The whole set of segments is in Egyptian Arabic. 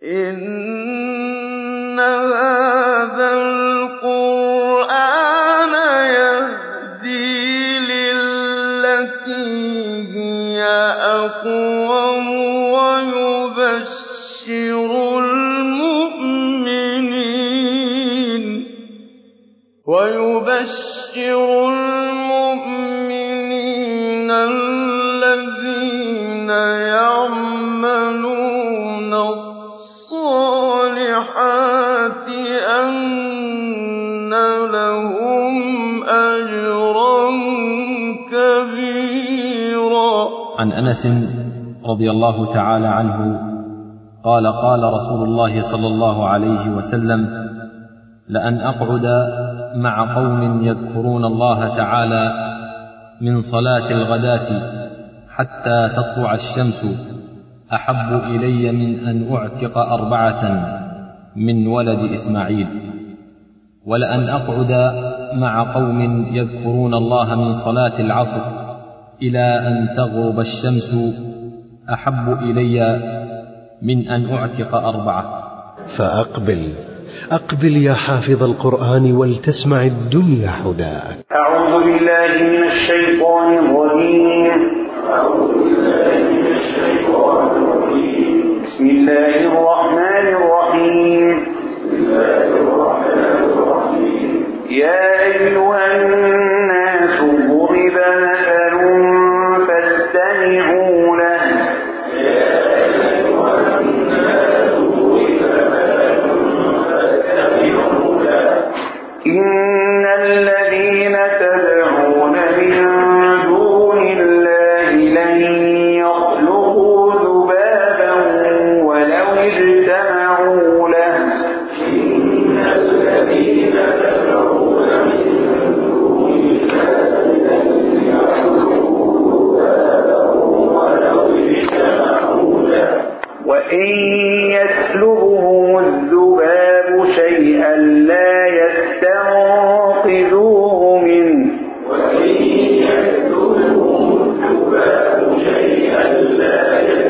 إِنَّ هَٰذَا الْقُرْآنَ يَهْدِي لِلَّتِي هِيَ أَقْوَمُ وَيُبَشِّرُ الْمُؤْمِنِينَ الَّذِينَ يَعْمَلُونَ الصَّالِحَاتِ أَنَّ لَهُمْ أَجْرًا كَبِيرًا عن انس رضي الله تعالى عنه قال قال رسول الله صلى الله عليه وسلم لان اقعد مع قوم يذكرون الله تعالى من صلاه الغداه حتى تطلع الشمس احب الي من ان اعتق اربعه من ولد اسماعيل ولان اقعد مع قوم يذكرون الله من صلاه العصر الى ان تغرب الشمس احب الي من ان اعتق اربعه فأقبل أقبل يا حافظ القرآن ولتسمع الدنيا حداك أعوذ بالله من الشيطان الرجيم بسم الله الرحمن الرحيم يا أيها الناس ضرب مثل فاستمعوا له إن الذين تدعون من دون الله لن يخلقوا ذبابا ولو اجتمعوا له إن الذين تدعون من دون الله لن يخلقوا ذبابا ولو اجتمعوا له وإن يسلبهم الذباب شيئا لا يستنقذوه منه وإن يسلبهم الذباب شيئا لا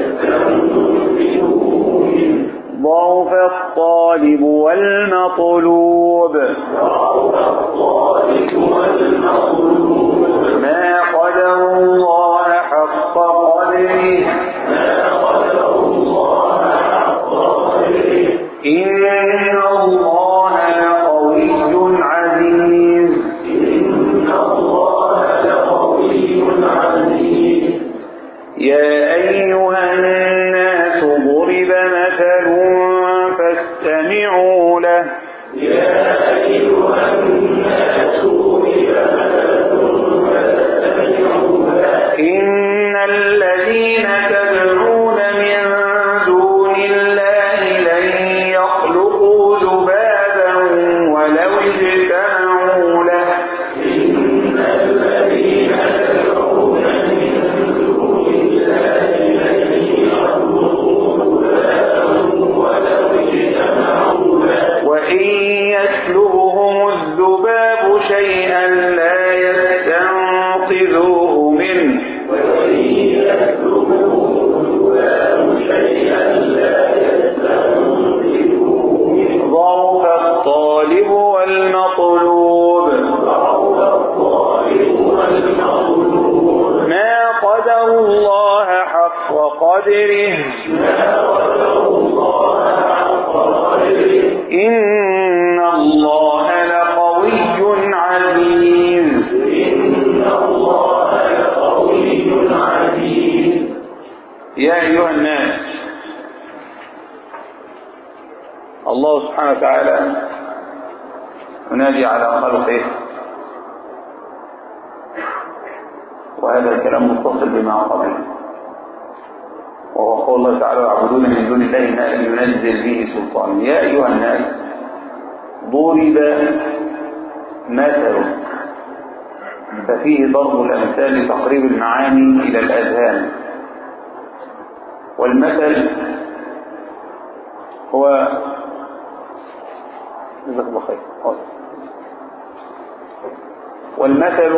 يستنقذوه منه ضعف الطالب والمطلوب ضعف الطالب والمطلوب ما قدر الله حق قدره ما قدر الله حق قدره إن الله لقوي عزيز إن الله لقوي عزيز يا أيها الناس ضرب مثل فاستمعوا له يا أيها الناس ضرب مثل فاستمعوا له إن الذين تدعون من دون الله لن يخلقوا ذبابا ولو اجتمعوا له إن الذين تدعون من دون الله لن يخلقوا ذبابا ولو اجتمعوا له وإن يسلبهم الذباب شيئا لا يستنقذوه منه وإن يسلبهم الذباب شيئا لا يستنقذوه منه ضعف الطالب والمطلوب ضعف الطالب والمطلوب ما قدر الله حق قدره ما قدر الله حق قدره إن الله لقوي عزيز إن الله لقوي عزيز يا أيها الناس الله سبحانه وتعالى ينادي على خلقه وهذا الكلام متصل بما قبله وهو قول الله تعالى يعبدون من دون الله ما لم ينزل به سلطان يا أيها الناس ضرب مثل ففيه ضرب الأمثال لتقريب المعاني إلى الأذهان والمثل هو جزاك الله خير والمثل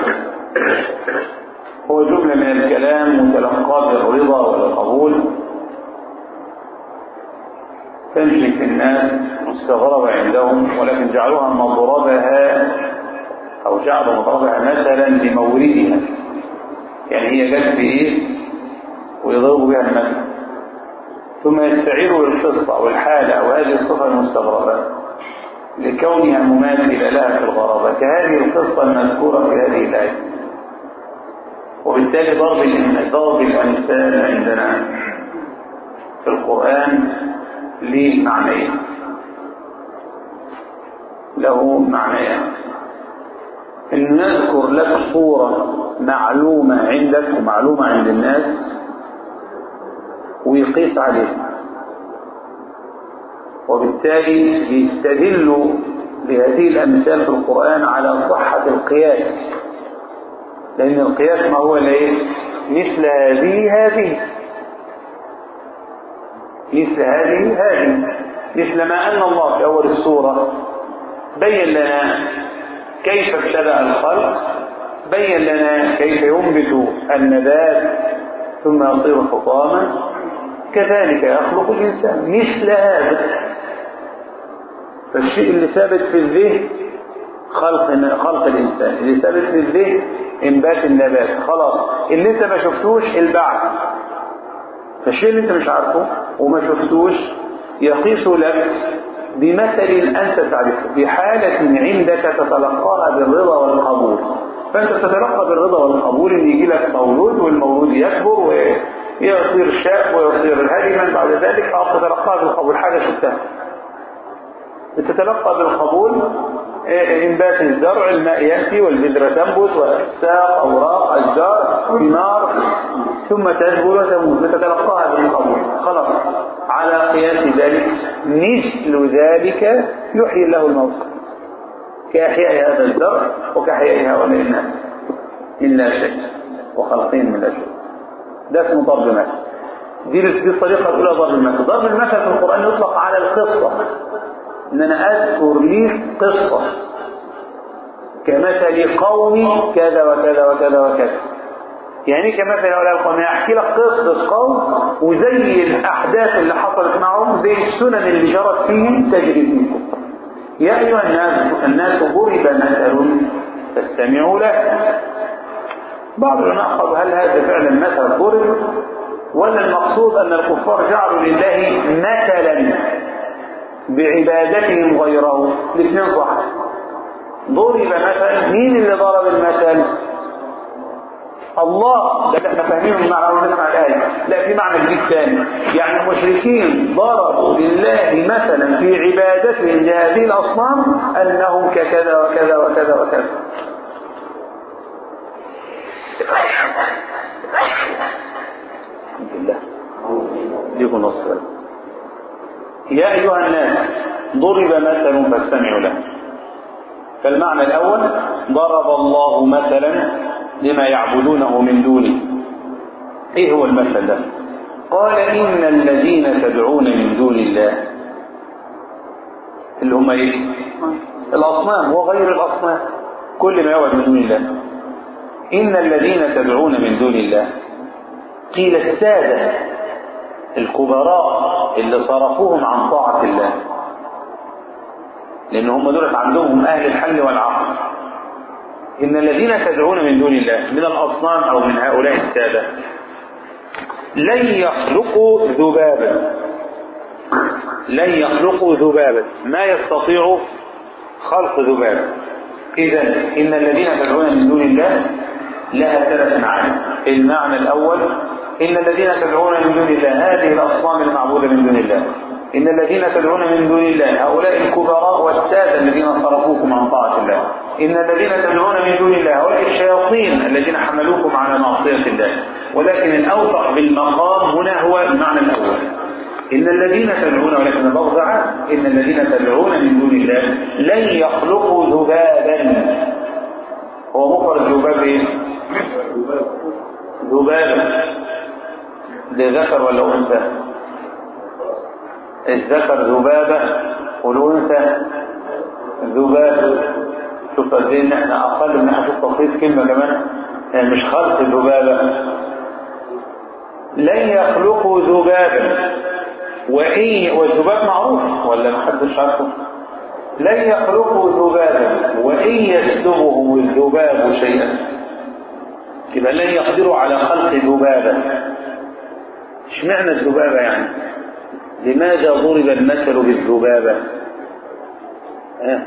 هو جملة من الكلام متلقى بالرضا والقبول تمشي في الناس مستغربة عندهم ولكن جعلوها مضربها أو جعلوا مضربها مثلا لموردها يعني هي جت بإيه ويضربوا بها المثل ثم يستعيروا القصة والحالة أو هذه الصفة المستغربة لكونها مماثلة لها في الغرابة كهذه القصة المذكورة في هذه الآية وبالتالي ضرب ضرب الأمثال عندنا في القرآن ليه معنيين له معنيين إن نذكر لك صورة معلومة عندك ومعلومة عند الناس ويقيس عليها وبالتالي بيستدلوا بهذه الأمثال في القرآن على صحة القياس لأن القياس ما هو الايه مثل هذه هذه مثل هذه هذه مثل ما أن الله في أول السورة بين لنا كيف ابتدأ الخلق بين لنا كيف ينبت النبات ثم يصير حطاما كذلك يخلق الإنسان مثل هذا فالشيء اللي ثابت في الذهن خلق خلق الإنسان اللي ثابت في الذهن انبات النبات خلاص اللي انت ما شفتوش البعث فالشيء اللي انت مش عارفه وما شفتوش يقيس لك بمثل انت تعرفه بحالة عندك تتلقاها بالرضا والقبول فانت تتلقى بالرضا والقبول ان يجي لك مولود والمولود يكبر ويصير شاب ويصير هدما بعد ذلك او تتلقاها بالقبول حاجة شفتها بتتلقى بالقبول انبات الزرع الماء يأتي والبذرة تنبت وساق أوراق أشجار ثمار ثم تذبل وتموت بتتلقاها بالقبول خلاص على قياس ذلك مثل ذلك يحيي له الموت كأحياء هذا الزرع وكأحياء هؤلاء الناس من لا شيء وخلقين من لا شيء ده اسمه ضرب المثل دي دي الطريقة الأولى ضرب المثل ضرب المثل في القرآن يطلق على القصة ان انا اذكر ليك قصة كمثل قوم كذا وكذا وكذا وكذا يعني كمثل هؤلاء القوم احكي لك قصة قوم وزي الاحداث اللي حصلت معهم زي السنن اللي جرت فيهم تجري فيكم يا ايها الناس الناس ضرب مثل فاستمعوا له بعض العلماء قالوا هل هذا فعلا مثل ضرب ولا المقصود ان الكفار جعلوا لله مثلا بعبادتهم غيره الاثنين صح ضرب مثلا مين اللي ضرب المثل الله ده احنا فاهمين المعنى ونسمع الآية لا في معنى جديد ثاني يعني المشركين ضربوا لله مثلا في عبادتهم لهذه الأصنام أنهم ككذا وكذا وكذا وكذا الحمد لله ليكم نصر يا أيها الناس ضرب مثل فاستمعوا له فالمعنى الأول ضرب الله مثلا لما يعبدونه من دونه ايه هو المثل ده قال إن الذين تدعون من دون الله اللي هم ايه الأصنام وغير الأصنام كل ما يعبد من دون الله إن الذين تدعون من دون الله قيل السادة الكبراء اللي صرفوهم عن طاعة الله لأن هم دول عندهم أهل الحل والعقل إن الذين تدعون من دون الله من الأصنام أو من هؤلاء السادة لن يخلقوا ذبابا لن يخلقوا ذبابا ما يستطيع خلق ذبابا إذا إن الذين تدعون من دون الله لها ثلاث معاني المعنى الأول إن الذين تدعون من دون الله هذه الأصنام المعبودة من دون الله إن الذين تدعون من دون الله هؤلاء الكبراء والسادة الذين صرفوكم عن طاعة الله إن الذين تدعون من دون الله هؤلاء الشياطين الذين حملوكم على معصية الله ولكن الأوفق بالمقام هنا هو المعنى الأول إن الذين تدعون ولكن اللفظ عام إن الذين تدعون من دون الله لن يخلقوا ذبابا هو مفرد ذباب ايه؟ ذبابا ده ذكر ولا أنثى؟ الذكر ذبابة والأنثى ذباب شوف قد ايه ان احنا اقل من ناحيه التصريف كلمه كمان يعني مش خلق ذبابه لن يخلقوا ذبابا وإن والذباب معروف ولا ما حدش عارفه لن يخلقوا ذبابا وإن يسلبهم الذباب شيئا يبقى لن يقدروا على خلق ذبابا اشمعنى الذبابة يعني لماذا ضرب المثل بالذبابة آه.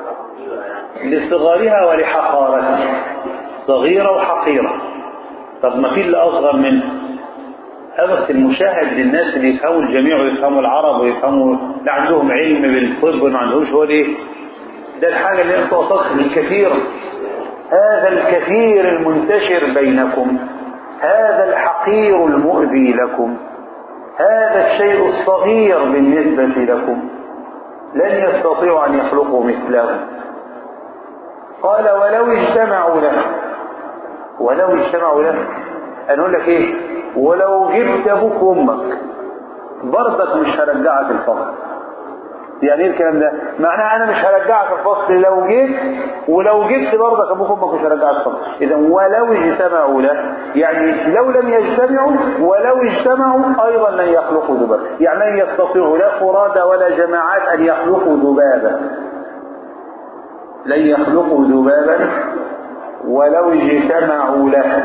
لصغرها ولحقارتها صغيرة وحقيرة طب ما في اللي أصغر منه بس المشاهد للناس اللي يفهموا الجميع ويفهموا العرب ويفهموا لا عندهم علم بالطب وما عندهمش هو ايه ده الحاجة اللي انت وصلت الكثير هذا الكثير المنتشر بينكم هذا الحقير المؤذي لكم هذا الشيء الصغير بالنسبة لكم لن يستطيعوا أن يخلقوا مثله قال ولو اجتمعوا له ولو اجتمعوا له أنا أقول لك إيه ولو جبت أبوك وأمك برضك مش هرجعك الفصل يعني ايه الكلام ده معناه انا مش هرجعك الفصل لو جيت ولو جبت برضك ابوك وامك مش هرجعك الفصل اذا ولو اجتمعوا له يعني لو لم يجتمعوا ولو اجتمعوا ايضا لن يخلقوا ذبابا يعني لن يستطيعوا لا فرادى ولا جماعات ان يخلقوا ذبابا لن يخلقوا ذبابا ولو اجتمعوا له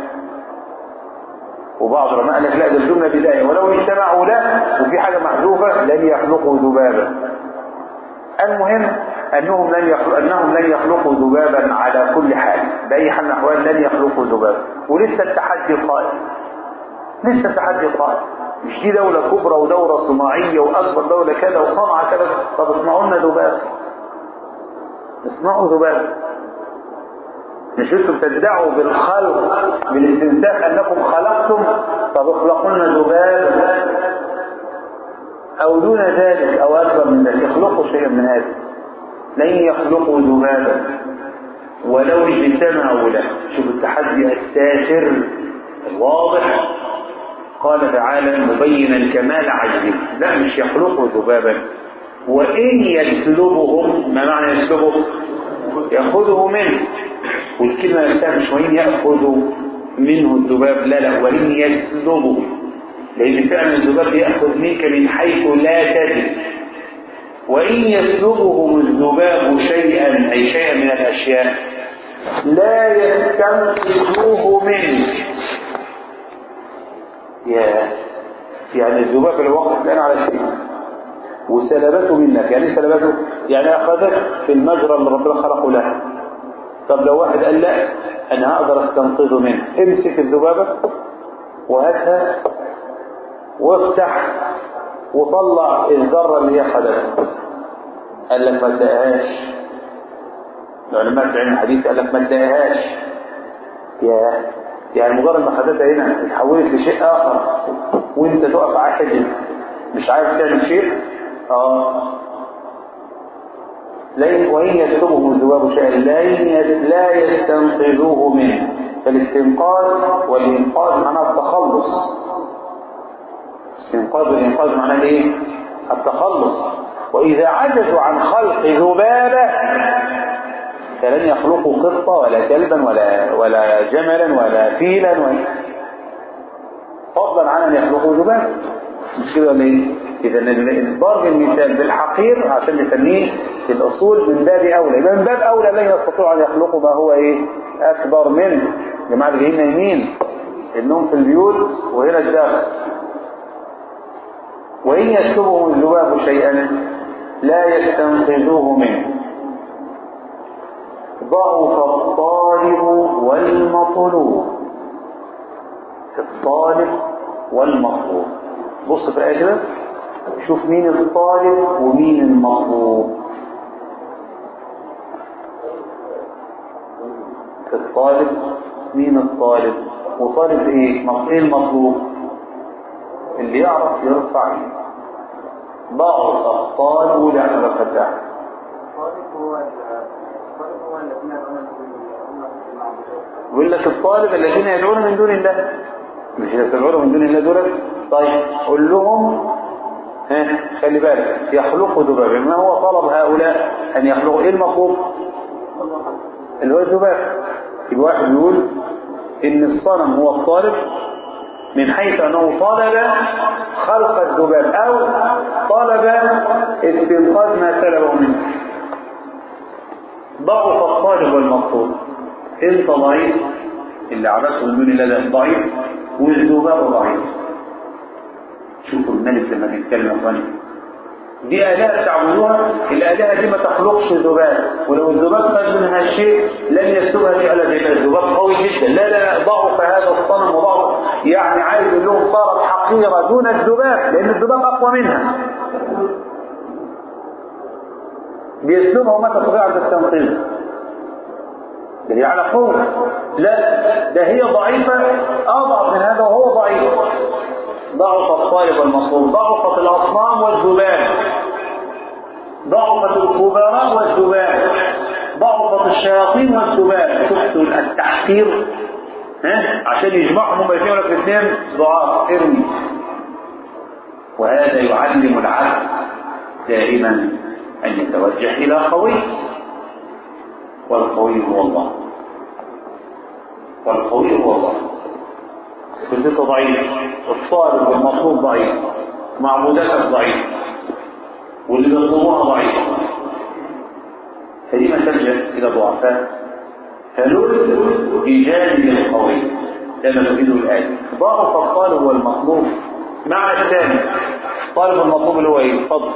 وبعض العلماء قال لك لا ده الجمله بدايه ولو اجتمعوا له وفي حاجه محذوفه لن يخلقوا ذبابا المهم انهم لن يخلق انهم لن يخلقوا ذبابا على كل حال باي حال من الاحوال لن يخلقوا ذبابا ولسه التحدي قائم لسه التحدي قائم مش دي دولة كبرى ودولة صناعية وأكبر دولة كذا وصنعة كذا طب اصنعوا لنا ذباب اصنعوا ذباب مش انتم تدعوا بالخلق بالاستنساخ انكم خلقتم طب اخلقوا لنا ذباب او دون ذلك او اكبر من ذلك يخلقوا شيئا من هذا لن يخلقوا ذبابا ولو اجتمعوا له شوف التحدي الساتر الواضح قال تعالى مبينا كمال عجزه لا مش يخلقوا ذبابا وان يسلبهم ما معنى يسلبه ياخذه منه والكلمة نفسها مش وإن يأخذ منه الذباب لا لا وإن يسلبه لأن فعلا الذباب يأخذ منك من حيث لا تدري وإن يسلبهم الذباب شيئا أي شيئا من الأشياء لا يستنقذوه منك يا يعني الذباب الوقت الآن على شيء وسلبته منك يعني سلبته يعني أخذك في المجرى اللي ربنا خلقه له طب لو واحد قال لا انا هقدر استنقذه منه امسك الذبابة وهاتها وافتح وطلع الذرة اللي هي خدتها قال لك ما تلاقيهاش العلماء في علم الحديث قال لك ما تلاقيهاش يا يعني مجرد ما خدتها هنا اتحولت لشيء اخر وانت تقف عاجز مش عارف تعمل شيء اه وإن يسلبهم الذباب شيئا لا يستنقذوه منه فالاستنقاذ والإنقاذ معناه التخلص الاستنقاذ والإنقاذ معناه ايه؟ التخلص وإذا عجزوا عن خلق ذبابة فلن يخلقوا قطة ولا كلبا ولا ولا جملا ولا فيلا ولا فضلا عن أن يخلقوا ذبابة مش كده ولا ايه؟ إذا ضرب المثال بالحقير عشان نسميه في الأصول من باب أولى يبقى من باب أولى لن يستطيعوا أن يخلقوا ما هو إيه أكبر منه جماعة اللي جايين نايمين النوم في البيوت وهنا الدرس وإن يسلبهم الذباب شيئا لا يستنقذوه منه ضعف الطالب والمطلوب الطالب والمطلوب بص في الآية كده شوف مين الطالب ومين المطلوب الطالب مين الطالب وطالب ايه ايه المطلوب اللي يعرف يرفع ايه ضعف الطالب لأن الفتاح يقول لك الطالب الذين يدعون من دون الله مش يدعون من دون الله دول طيب قول لهم ها خلي بالك يخلقوا ذبابا ما هو طلب هؤلاء ان يخلقوا ايه المطلوب اللي هو الذباب الواحد يقول ان الصنم هو الطالب من حيث أنه طلب خلق الذباب أو طلب استنقاذ ما سلبه منه ضعف الطالب والمطلوب انت ضعيف اللي عبدته من دون الله ده ضعيف والذباب ضعيف شوفوا الملك لما بيتكلم يا اخواني دي آلهة تعبدوها الآلهة دي ما تخلقش ذباب ولو الذباب خد منها شيء لن يسلبها شيء الا ذباب الذباب قوي جدا لا لا ضعف هذا الصنم وضعف يعني عايز يقول لهم صارت حقيرة دون الذباب لأن الذباب أقوى منها بيسلبها وما تستطيع أن تستنقذها ده هي على قوة لا ده هي ضعيفة أضعف من هذا وهو ضعيف ضعف الطالب والمطلوب ضعفت الأصنام والذباب ضعفت الكبراء والذباب ضعفت الشياطين والذباب شفتوا التحقير ها عشان يجمعهم هم الاثنين لك الاثنين ضعاف ارمي وهذا يعلم العبد دائما أن يتوجه إلى قوي والقوي هو الله والقوي هو الله كنت ضعيف والطالب والمطلوب ضعيف معبوداتك ضعيف واللي بيطلبوها ضعيف فلما تلجا الى ضعفاء فلل في جانب القوي كما تريده الايه ضعف الطالب والمطلوب معنى الثاني الطالب والمطلوب اللي هو ايه اتفضل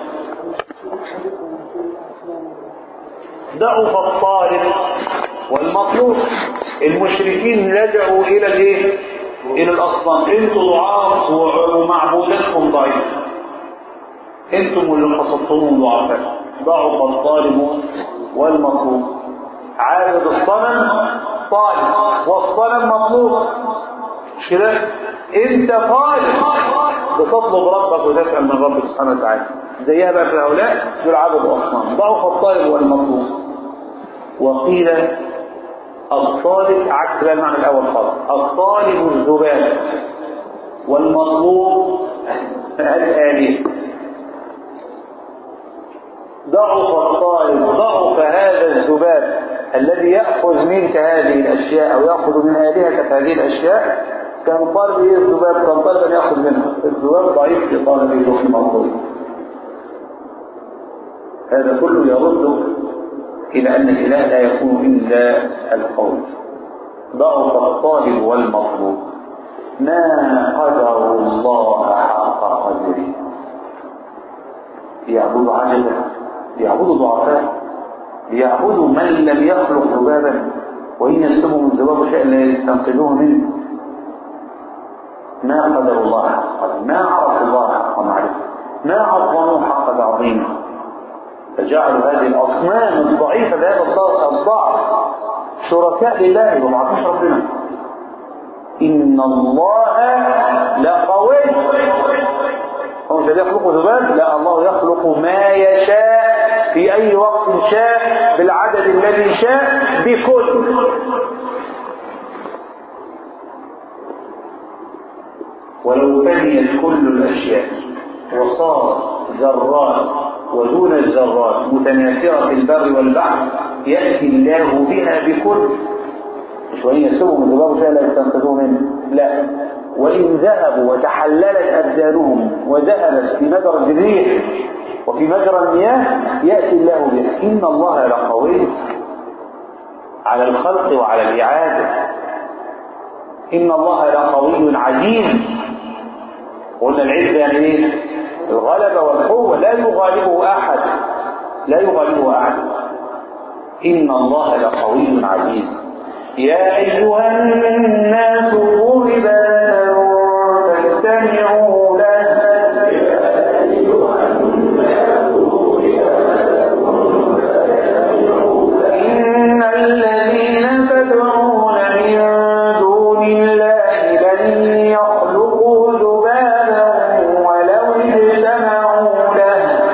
ضعف الطالب والمطلوب المشركين لجأوا الى الايه الى الاصنام انتوا ضعاف ومعبوداتكم ضعيف انتم اللي قصدتموهم ضعفاء ضعف الطالب والمطلوب عابد الصنم طالب والصنم مطلوب مش كده انت طالب بتطلب ربك وتسأل من ربك سبحانه وتعالى زيها بقى في هؤلاء دول عبدوا اصنام ضعف الطالب والمطلوب وقيل الطالب عكس بقى المعنى الاول خالص الطالب الذباب والمطلوب الآلهة ضعف الطالب ضعف هذا الذباب الذي يأخذ منك هذه الأشياء أو يأخذ من آلهتك هذه الأشياء كان طالب إيه الذباب كان طالب أن يأخذ منه الذباب ضعيف في طالبه وفي المطلوب هذا كله يرد إلى أن الإله لا يكون إلا القول ضعف الطالب والمطلوب ما قدر الله حق قدره ليعبدوا عجلة ليعبدوا ضعفاء ليعبدوا من لم يخلق ذبابا وإن يسلبهم الذباب شيئا لا يستنقذوه منه ما قدر الله حق قدره ما عرفوا الله حق معرفة ما عظموا حق تعظيمه فجعلوا هذه الأصنام الضعيفة بهذا الضعف شركاء لله وما عرفوش ربنا إن الله لقوي هو مش يخلق ذباب لا الله يخلق ما يشاء في أي وقت شاء بالعدد الذي شاء بكل ولو فنيت كل الأشياء وصار ذرات ودون الذرات متناثرة في البر والبحر يأتي الله بها بكل مش وإن يسلبهم الذباب شيئا لا يستنقذوه منه لا وإن ذهبوا وتحللت أبدانهم وذهبت في مجرى الريح وفي مجرى المياه يأتي الله بها إن الله لقوي على الخلق وعلى الإعادة إن الله لقوي عزيز قلنا العزة يعني إيه؟ الغلبة والقوة لا يغالبه أحد لا يغالبه أحد إن الله لقوي عزيز يا أيها الناس ضرب فاستمعوا له إن الذين تدعون من دون الله لن يخلقوا ذبابا ولو اجتمعوا له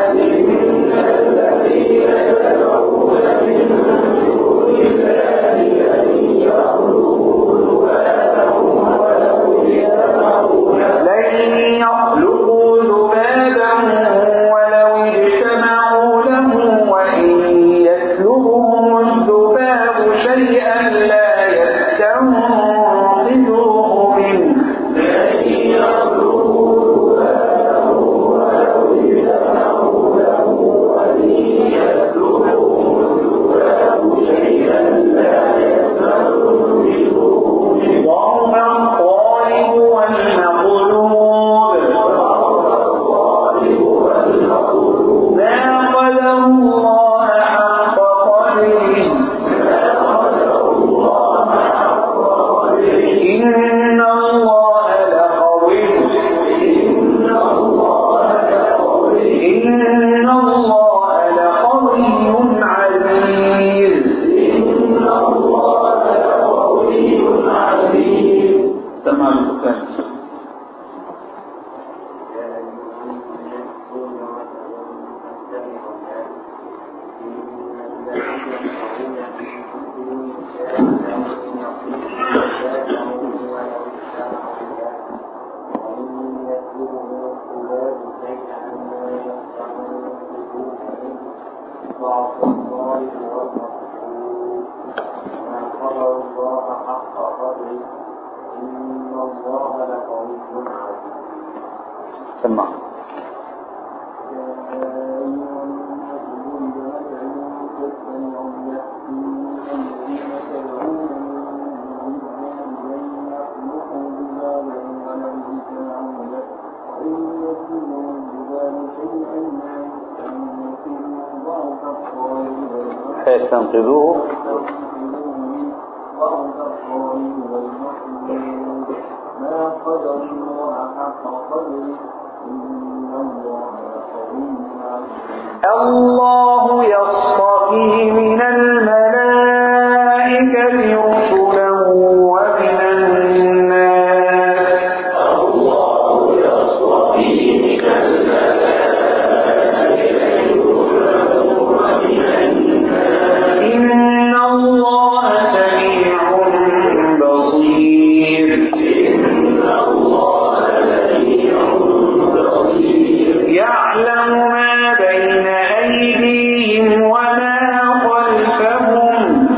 إن الله لقوي عزيز إن الله لقوي عزيز سمع البخاري سمع فيستنقذوه ما قدر الله حق قدره إن الله لقوي عزيز الله يصطفي من الملائكة رسلا ومن الناس إن الله سميع بصير يعلم ما بين أيديهم وما خلفهم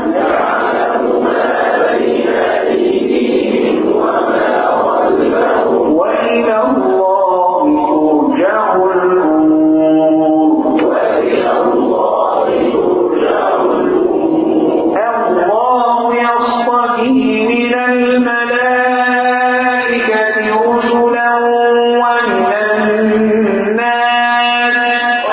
وإلى الله ترجع الأمور الله يصطفي من الملائكة رسلا ومن الناس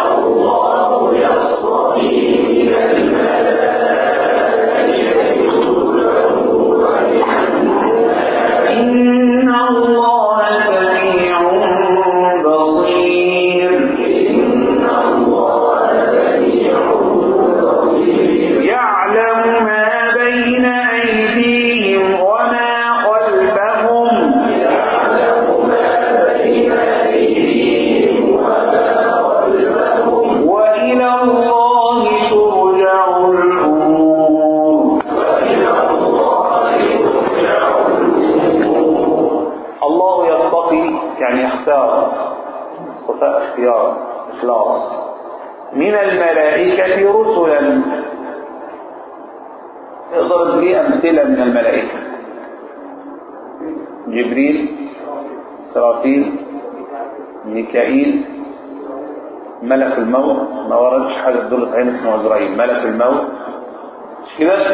إن الله سميع بصير يعلم ما بين أيديهم وما خلفهم وإلى الله ترجع الأمور الله يصطفي يعني يختار اصطفاء اختيار إخلاص من الملائكة رسلا اضرب لي أمثلة من الملائكة جبريل إسرافيل ميكائيل ملك الموت ما وردش حاجة تدل صحيح اسمه عزرائيل ملك الموت مش كده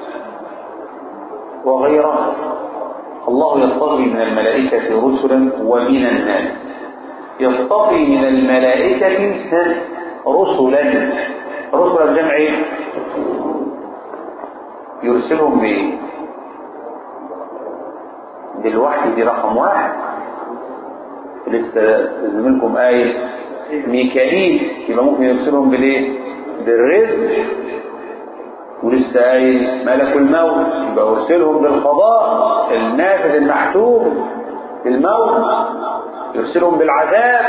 وغيره الله يصطفي من الملائكة رسلا ومن الناس يصطفي من الملائكة رسلا رسلا جمع ايه؟ يرسلهم بايه؟ بالوحي دي رقم واحد لسه زميلكم آية ميكائيل يبقى ممكن يرسلهم بالايه؟ بالرزق ولسه قايل ملك الموت يبقى يرسلهم بالقضاء النافذ المحتوم الموت يرسلهم بالعذاب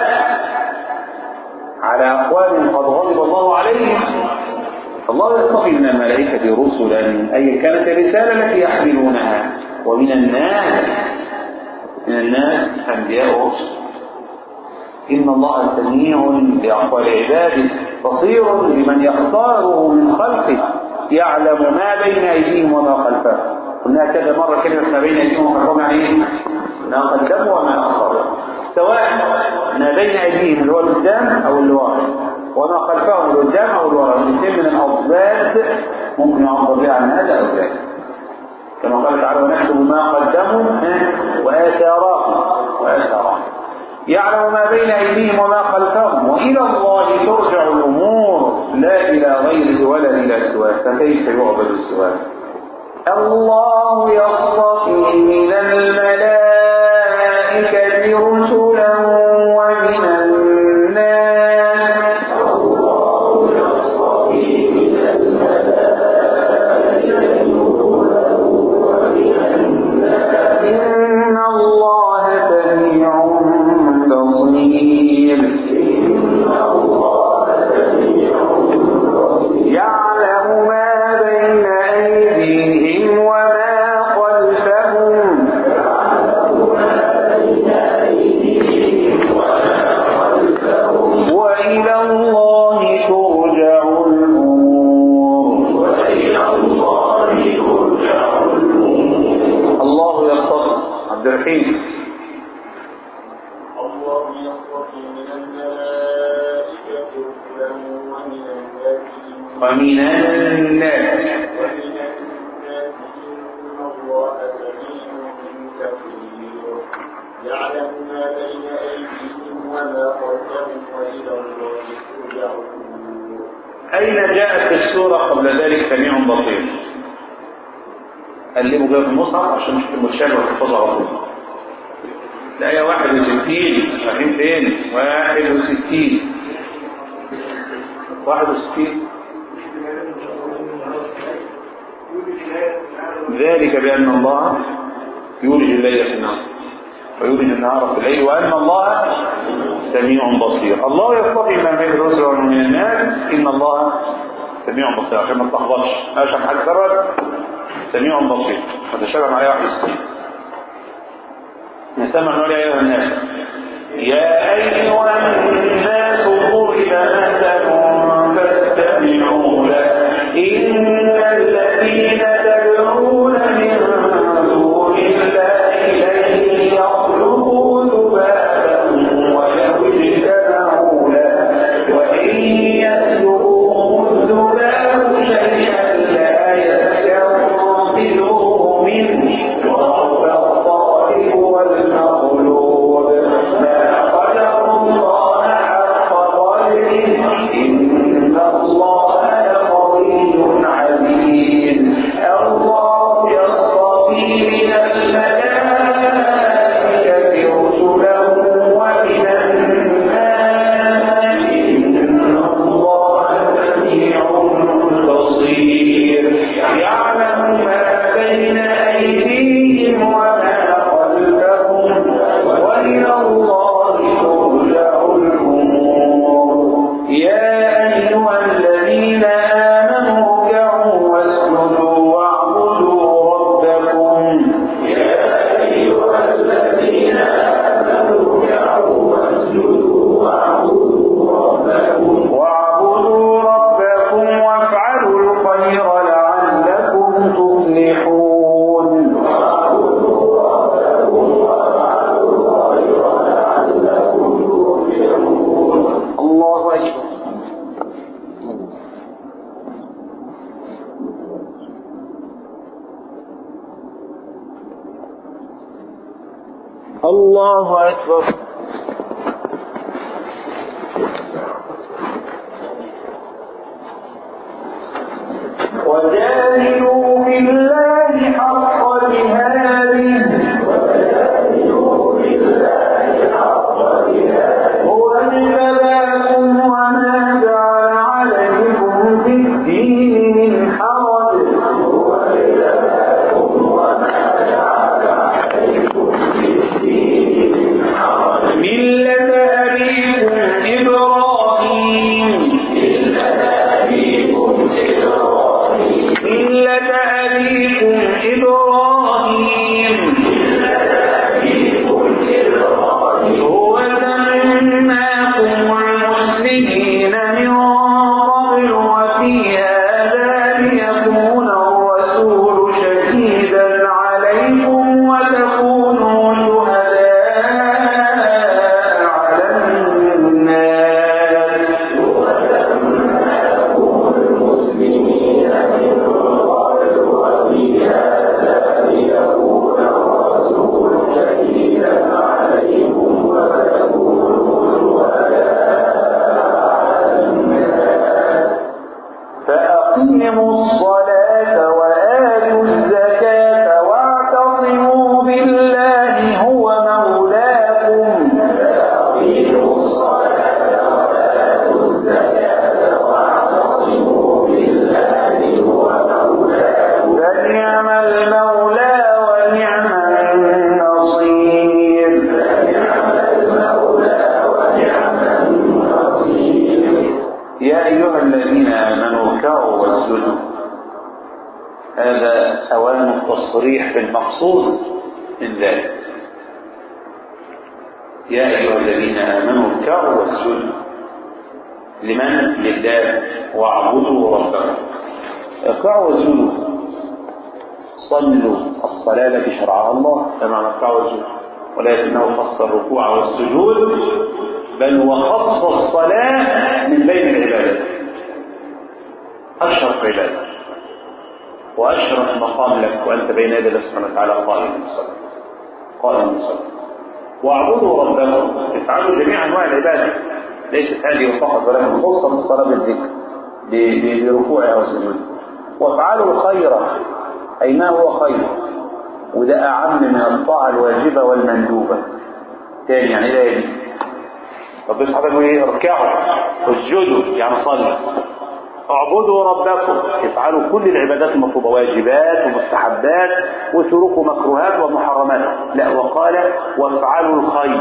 على أقوام قد غضب الله عليهم الله يصطفي من الملائكة رسلا أي كانت الرسالة التي يحملونها ومن الناس من الناس أنبياء ورسل إن الله سميع بأقوال عباده بصير بمن يختاره من خلقه يعلم ما بين أيديهم وما خلفهم قلنا كذا مرة كلمة ما بين أيديهم وما خلفهم يعني إيه؟ ما قدموا وما أخروا سواء ما بين أيديهم اللي هو القدام أو اللي ورا وما خلفهم القدام أو الورا الاثنين من الأضداد ممكن يعبر بها عن هذا أو ذاك كما قال تعالى ونكتب ما قدموا وآثارهم وآثارهم يعلم ما بين أيديهم وما خلفهم وإلى الله ترجع الأمور لا إلى غيره ولا إلى سواه فكيف يعبد سواه الله يصطفي من الملائكة رسلا ومن الناس ومن الناس ومن الناس إن الله سميع كثير يعلم ما بين أيديهم وما خلفهم وإلى الله ترجع الأمور أين جاءت في السورة قبل ذلك سميع بصير قلبوا كده في المصحف عشان نشوف المتشابه وتحفظه على طول الآية 61 رايحين فين؟ 61 61 ذلك بأن الله يولج الليل في النهار ويولج النهار في الليل وأن الله سميع بصير الله يقتضي ما بين الرسل ومن الناس إن الله سميع بصير عشان ما تلخبطش عشان حد سبب سميع بصير فتشابه مع آية 61 نسمع نقول يا أيها الناس يا أيها الناس ضرب مثل فاستمعوا له إن الذين تدعون من دون الله لن يخلقوا ذبابا ولو اجتمعوا له وإن يسلبهم الذباب شيئا لا يستنقذوه منه ضعف الطالب والمغلوب ما قدر الله حق قدره إن الله لقوي عزيز الله يصطفي من الملائكة رسلا ومن الناس إن الله سميع بصير يعلم ما بين أيديهم وما خلفهم وإلى الله ترجع الأمور يا أيها الذين آمنوا اركعوا واسجدوا واعبدوا ربكم يا أيها الذين آمنوا اركعوا واسجدوا واعبدوا ربكم واعبدوا ربكم وافعلوا الخير لعلكم تفلحون الله أكبر الله أكبر وجاهدوا بالله حق جهاده هو اجتباكم وما جعل عليكم في الدين من حرج ملة أبيكم إبراهيم ملة أبيكم إبراهيم هو سماكم المسلمين من قبل وفي هذا ليكون الرسول شهيدا عليكم وتكونوا شهداء على الناس فأقيموا الصلاة وآتوا الزكاة واعتصموا بالله هو مولاكم فنعم المولى ونعم النصير يا أيها الذين آمنوا اركعوا واسجدوا هذا أوان التصريح بالمقصود من ذلك يا أيها الذين آمنوا اركعوا واسجدوا لمن؟ لله واعبدوا ربكم اركعوا واسجدوا صلوا الصلاة التي شرعها الله كما اركعوا واسجدوا ولكنه خص الركوع والسجود بل وخص الصلاة من بين العبادات عبادة وأشرف مقام لك وأنت بين يدي الله سبحانه وتعالى قائم مصلي قائم مصلي واعبدوا ربكم افعلوا جميع أنواع العبادة ليست هذه فقط ولكن خصوصا الصلاة بالذكر ب- ب- بركوعها وسجودها وافعلوا الخير أي ما هو خير وده أعم من الطاعة الواجبة والمندوبة تاني يعني ده يجي طب بس حضرتك ايه اركعوا اسجدوا يعني صلوا اعبدوا ربكم افعلوا كل العبادات المطلوبه واجبات ومستحبات وتركوا مكروهات ومحرمات لا وقال وافعلوا الخير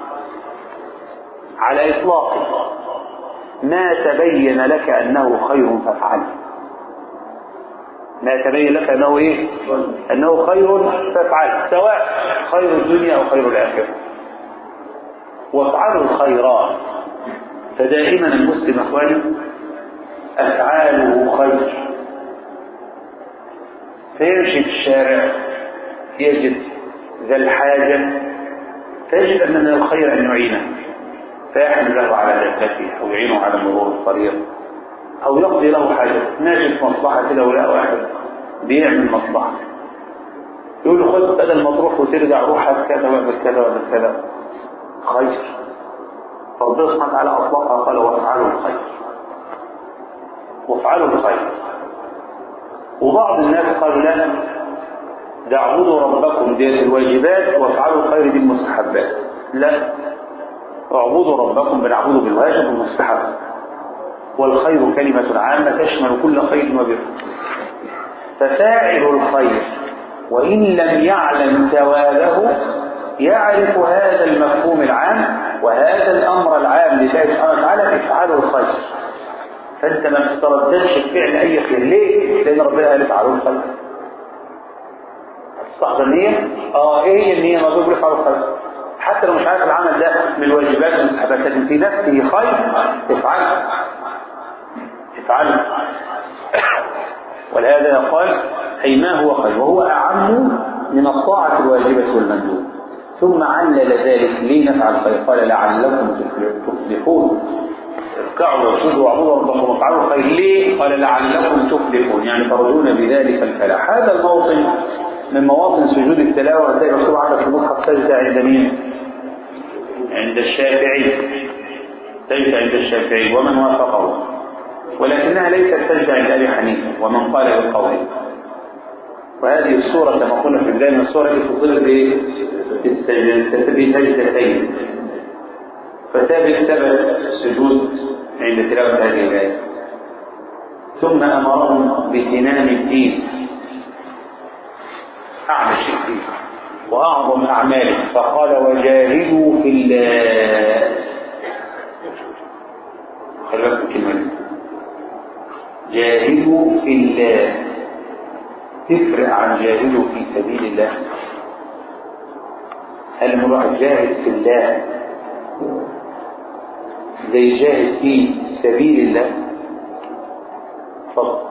على اطلاقه ما تبين لك انه خير فافعله ما تبين لك انه ايه انه خير فافعله سواء خير الدنيا او خير الاخره وافعلوا الخيرات فدائما المسلم اخواني افعاله خير فيمشي في الشارع يجد ذا الحاجة فيجد أن من الخير أن يعينه فيحمل له على دابته أو يعينه على مرور الطريق أو يقضي له حاجة ناجد مصلحة كده ولا واحد بيعمل مصلحة يقول له خد بدل ما تروح وترجع روح هات كذا واعمل كذا واعمل كذا خير فربنا سبحانه وتعالى أطلقها قال وافعلوا الخير وافعلوا الخير وبعض الناس قالوا لا ده اعبدوا ربكم دي الواجبات وافعلوا الخير دي المستحبات لا اعبدوا ربكم بنعبده بالواجب والمستحب والخير كلمة عامة تشمل كل خير وبر ففاعل الخير وإن لم يعلم ثوابه يعرف هذا المفهوم العام وهذا الأمر العام لله سبحانه وتعالى افعلوا الخير فأنت ما تترددش في فعل أي خير ليه؟ لأن ربنا قال افعلوا الخير صح النية؟ اه ايه هي النية ما بيقول افعلوا الخير حتى لو مش عارف العمل ده من الواجبات والمستحبات لكن في نفسه خير افعله افعله ولهذا يقال أي ما هو خير وهو أعم من الطاعة الواجبة والمندوب ثم علل ذلك ليه نفعل الخير قال لعلكم تفلحون اركعوا واسجدوا واعبدوا ربكم وافعلوا الخير ليه؟ قال لعلكم تفلحون يعني ترجون بذلك الفلاح هذا الموطن من مواطن سجود التلاوة هتلاقي مكتوب عندك في المصحف سجدة عند مين؟ عند الشافعي سجدة عند الشافعي ومن وافقه ولكنها ليست سجدة عند أبي حنيفة ومن قال بالقول وهذه الصورة كما قلنا في بداية من الصورة فصلت إيه؟ بسجدتين فثابت ثبت السجود عند تلاوة هذه الآية ثم أمرهم بسنام الدين أعلى شيء فيه وأعظم أعماله فقال وجاهدوا في الله خلي بالك من الكلمة دي جاهدوا في الله تفرق عن جاهدوا في سبيل الله هل من واحد جاهد في الله زي جاهد في سبيل الله تفضل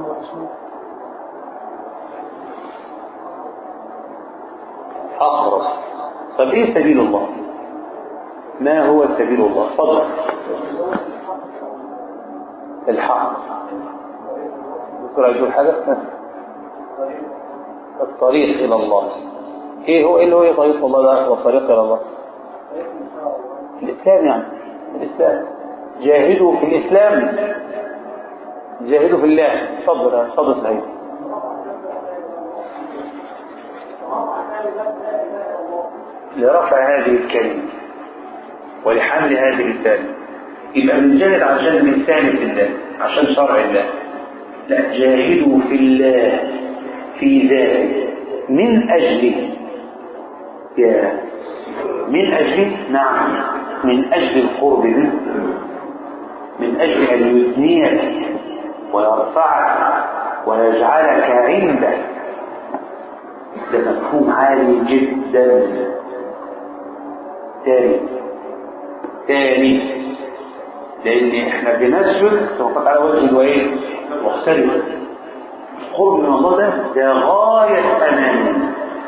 أقرب طب إيه سبيل الله ما هو سبيل الله تفضل الحق دكتور عايز يقول حاجة الطريق إلى الله إيه هو إيه اللي هو إيه طريق الله ده والطريق إلى الله الإسلام يعني الإسلام جاهدوا في الإسلام جاهدوا في الله تفضل تفضل سعيد لرفع هذه الكلمة ولحمل هذه الرسالة يبقى بنجاهد عشان الإنسان في الله عشان شرع الله لا جاهدوا في الله في ذلك من أجله يا من أجله نعم من أجل القرب منه من أجل أن يثنيك ويرفعك ويجعلك عنده ده مفهوم عالي جدا تاني تاني لأن احنا بنسجد توقف على وجه الوين مختلف القرب من الله ده ده غاية أماني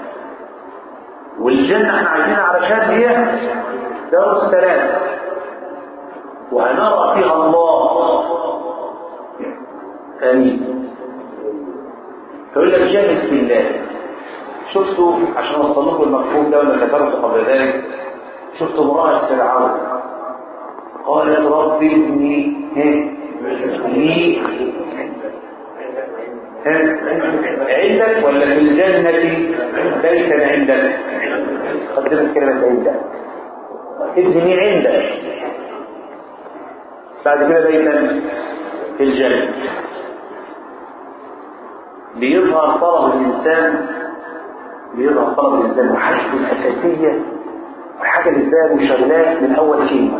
والجنة احنا عايزينها علشان هي دار السلام وهنرى فيها الله آمين يقول لك جاهد في الله شفتوا عشان اوصل لكم المفهوم ده ولا ذكرته قبل ذلك شفتوا امراه فرعون قالت رب ابني لي عندك ولا في الجنة بيتا عندك قدمت كلمة عندك ابني عندك بعد كده بيتا في الجنة بيظهر طلب الإنسان بيظهر طلب الإنسان وحاجته الأساسية وحاجة اللي باله شغلات من أول كلمة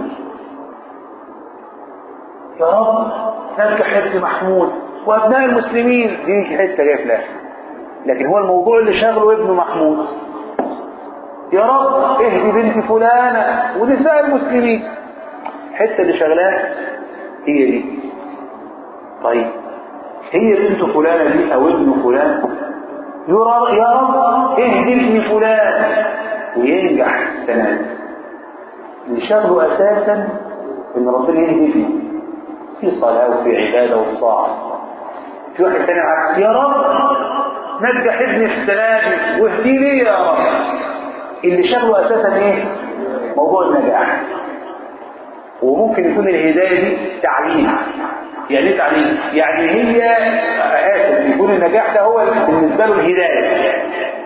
يا رب نجح ابن محمود وابناء المسلمين دي حته جايه في الاخر لكن هو الموضوع اللي شغله ابن محمود يا رب اهدي بنت فلانه ونساء المسلمين الحته اللي شغلاه هي دي طيب هي بنت فلانه دي او ابن فلان يرى يا رب اهدي ابن فلان وينجح السنه دي اللي شغله اساسا ان ربنا يهدي فيه في صلاه وفي عباده وطاعه في واحد تاني عكس يا رب نجح ابني السنه دي واهدي لي يا رب اللي شغله اساسا ايه موضوع النجاح وممكن يكون الهدايه دي تعليم يعني ايه تعليم يعني هي اسف يكون النجاح ده هو بالنسبه له الهدايه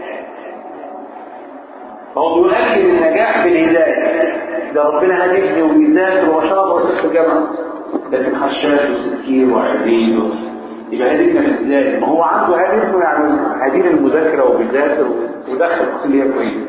فهو بيؤكد النجاح بالهدايه ده ربنا هديني ويذاكر وشرط وسط الجامعه لكن خشاش وسكين وعبيد يبقى هدينا ازاي ما هو عنده هدف يعني هدين المذاكره وبيذاكر ودخل كليه كويسه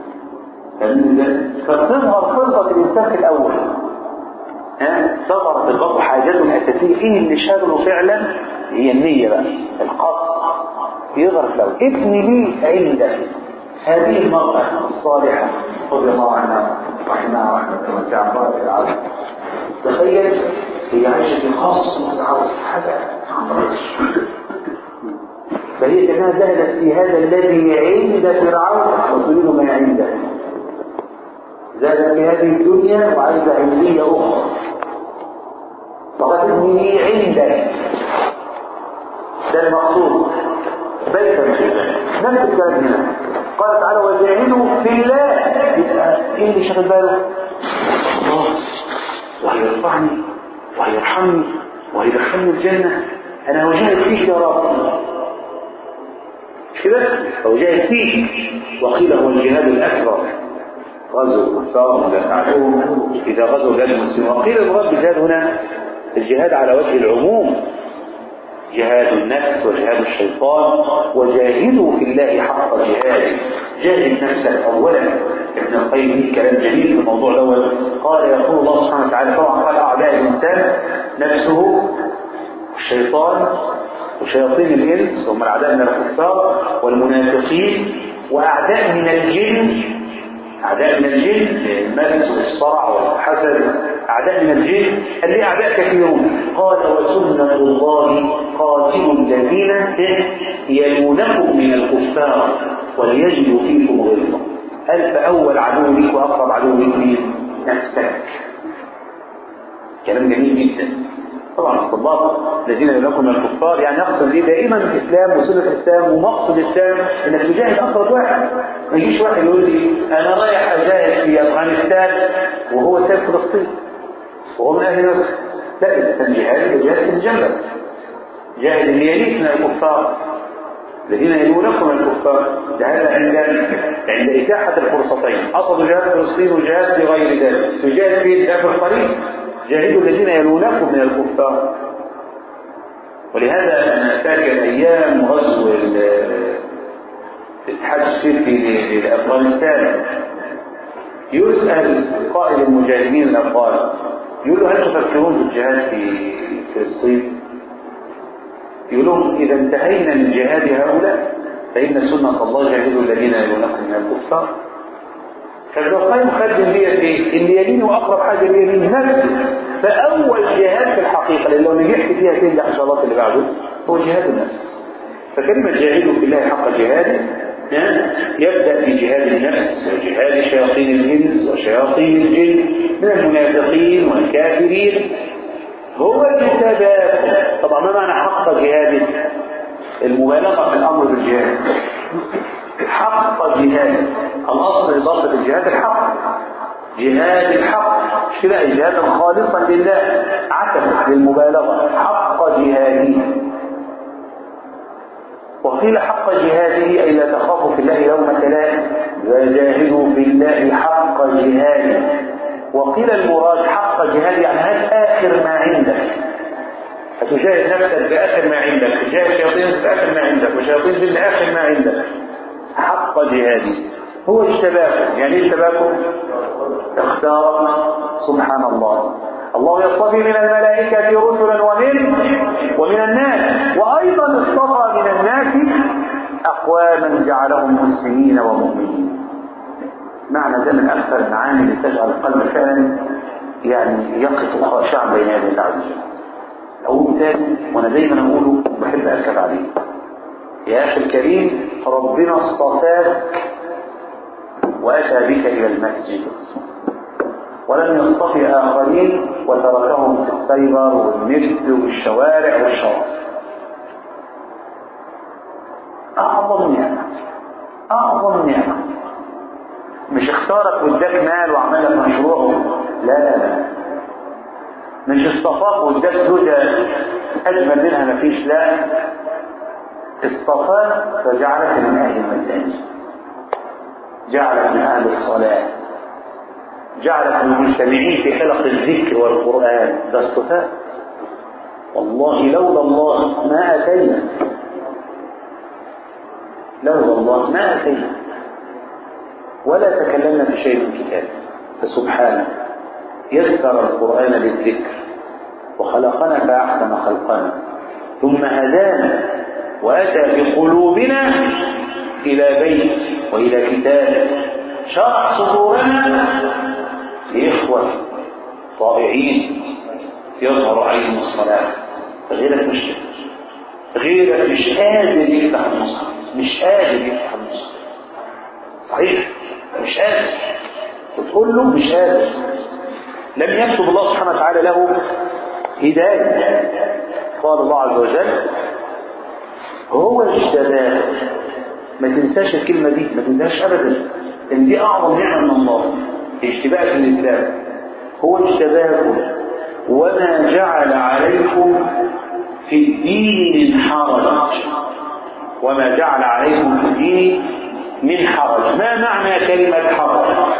فتظهر خطه الانسان في الاول ها تظهر بالضبط حاجاته الاساسيه ايه اللي شغله فعلا هي النيه بقى القصد يظهر في الاول ابني لي عندك هذه المرأة الصالحة رضي الله عنها رحمها رحمة وسعة بارك العظيم تخيل هي عايشة في خاص وتعرف حاجة فهي كمان ذهبت في هذا الذي عند فرعون وتريد ما عنده زادت في هذه الدنيا وعايزة علمية أخرى فقد ابني عندك ده المقصود بيتا نفس الكلام هنا قال تعالى وجاهدوا في الله يبقى ايه اللي شغل باله؟ الله وهيرفعني وهيرحمني وهيدخلني الجنة أنا وجاهد فيك يا رب مش كده؟ وجاهد فيك وقيل هو الجهاد الأكبر غزو صار ولا تعلوم إذا غزوا بلاد المسلمين وقيل المراد بالجهاد هنا الجهاد على وجه العموم جهاد النفس وجهاد الشيطان وجاهدوا في الله حق جهاده جاهد نفسك اولا ابن القيم ليه كلام جميل في الموضوع الاول قال يقول الله سبحانه وتعالى طبعا قال اعداء الانسان نفسه والشيطان وشياطين الانس هم الاعداء من الكفار والمنافقين واعداء من الجن اعداء من الجن المس والصرع والحسد اعداء من الجن قال لي اعداء كثيرون قال وسنه الله قاتل الذين يلونكم من الكفار وليجدوا فيكم غلظه قال فاول عدو ليك واقرب عدو ليك مين؟ نفسك كلام جميل جدا طبعا استنباط الذين يلونكم من الكفار يعني يقصد ايه دائما الاسلام وسنه الاسلام ومقصد الاسلام انك تجاهد اقرب واحد ما يجيش واحد يقول لي انا رايح اجاهد في افغانستان وهو سايب فلسطين وهو من اهل مصر لا اذا كان جهاد جهاد في الجنه جاهد اللي يليك من الكفار الذين يلونكم من الكفار جهاد عند عند اتاحه الفرصتين قصدوا جهاد فلسطين وجهاد في غير ذلك وجهاد في في القريب جاهدوا الذين يلونكم من الكفار ولهذا انا فاكر ايام غزو الاتحاد السوفيتي لافغانستان يسال قائد المجاهدين الافغان يقول له هل تفكرون بالجهاد في فلسطين؟ يقول لهم اذا انتهينا من جهاد هؤلاء فان سنه الله جاهدوا الذين يلونكم من الكفار فالقيم خد ديت ايه؟ اللي يليني واقرب حاجه اللي يليني نفسه فاول جهاد في الحقيقه لان لو نجحت فيها تنجح ان شاء الله اللي بعده هو جهاد النفس فكلمه جاهدوا في الله حق جهاده يبدا بجهاد النفس وجهاد شياطين الانس وشياطين الجن من المنافقين والكافرين هو الكتابات طبعا ما معنى حق جهاده المبالغة في الأمر بالجهاد حق جهاد الأصل إضافة الجهاد الحق جهاد الحق مش كده جهادا خالصا لله عكست للمبالغة حق جهاده وقيل حق جهاده أي لا تخافوا في الله يوم تلام وجاهدوا في الله حق جهاده وقيل المراد حق جهاد يعني هات آخر ما عندك هتجاهد نفسك بآخر ما عندك تجاهد شياطين بآخر ما عندك وشياطين جن آخر ما عندك حق جهادي هو اجتباكم يعني ايه اجتباكم اختارنا سبحان الله الله يصطفي من الملائكة رسلا ومن ومن الناس وأيضا اصطفى من الناس أقواما جعلهم مسلمين ومؤمنين معنى ده من أكثر المعاني اللي تجعل القلب فعلا يعني يقف خاشعا بين يدي الله عز وجل أقول تاني وأنا دايما أقوله وبحب أركب عليه يا أخي الكريم ربنا اصطفاك وأتى بك إلى المسجد ولم يصطفي آخرين وتركهم في السيبر والنت والشوارع والشوارع أعظم نعمة أعظم نعمة مش اختارك واداك مال وعمل لك مشروع لا لا لا مش اصطفاك واداك زوجة أجمل منها مفيش لا اصطفاك فجعلك من أهل المساجد جعلك من أهل الصلاة جعلك من المجتمعين في حلق الذكر والقرآن ده اصطفاء والله لولا الله ما أتينا لولا الله ما أتينا ولا تكلمنا في شيء من كتاب فسبحانه يسر القرآن للذكر وخلقنا فأحسن خلقنا ثم هدانا وأتى بقلوبنا إلى بيت وإلى كتاب شرح صدورنا لإخوة طائعين يظهر عليهم الصلاة غيرك مش غيرك مش قادر يفتح المصحف مش قادر يفتح المصحف صحيح مش قادر وتقول له مش قادر لم يكتب الله سبحانه وتعالى له هداية قال الله عز وجل هو اجتباه ما تنساش الكلمة دي ما تنساش أبدا إن دي أعظم نعمة من الله اجتباء في الإسلام هو اجتباكم وما جعل عليكم في الدين من حرج وما جعل عليكم في الدين من حرج ما معنى كلمة حرج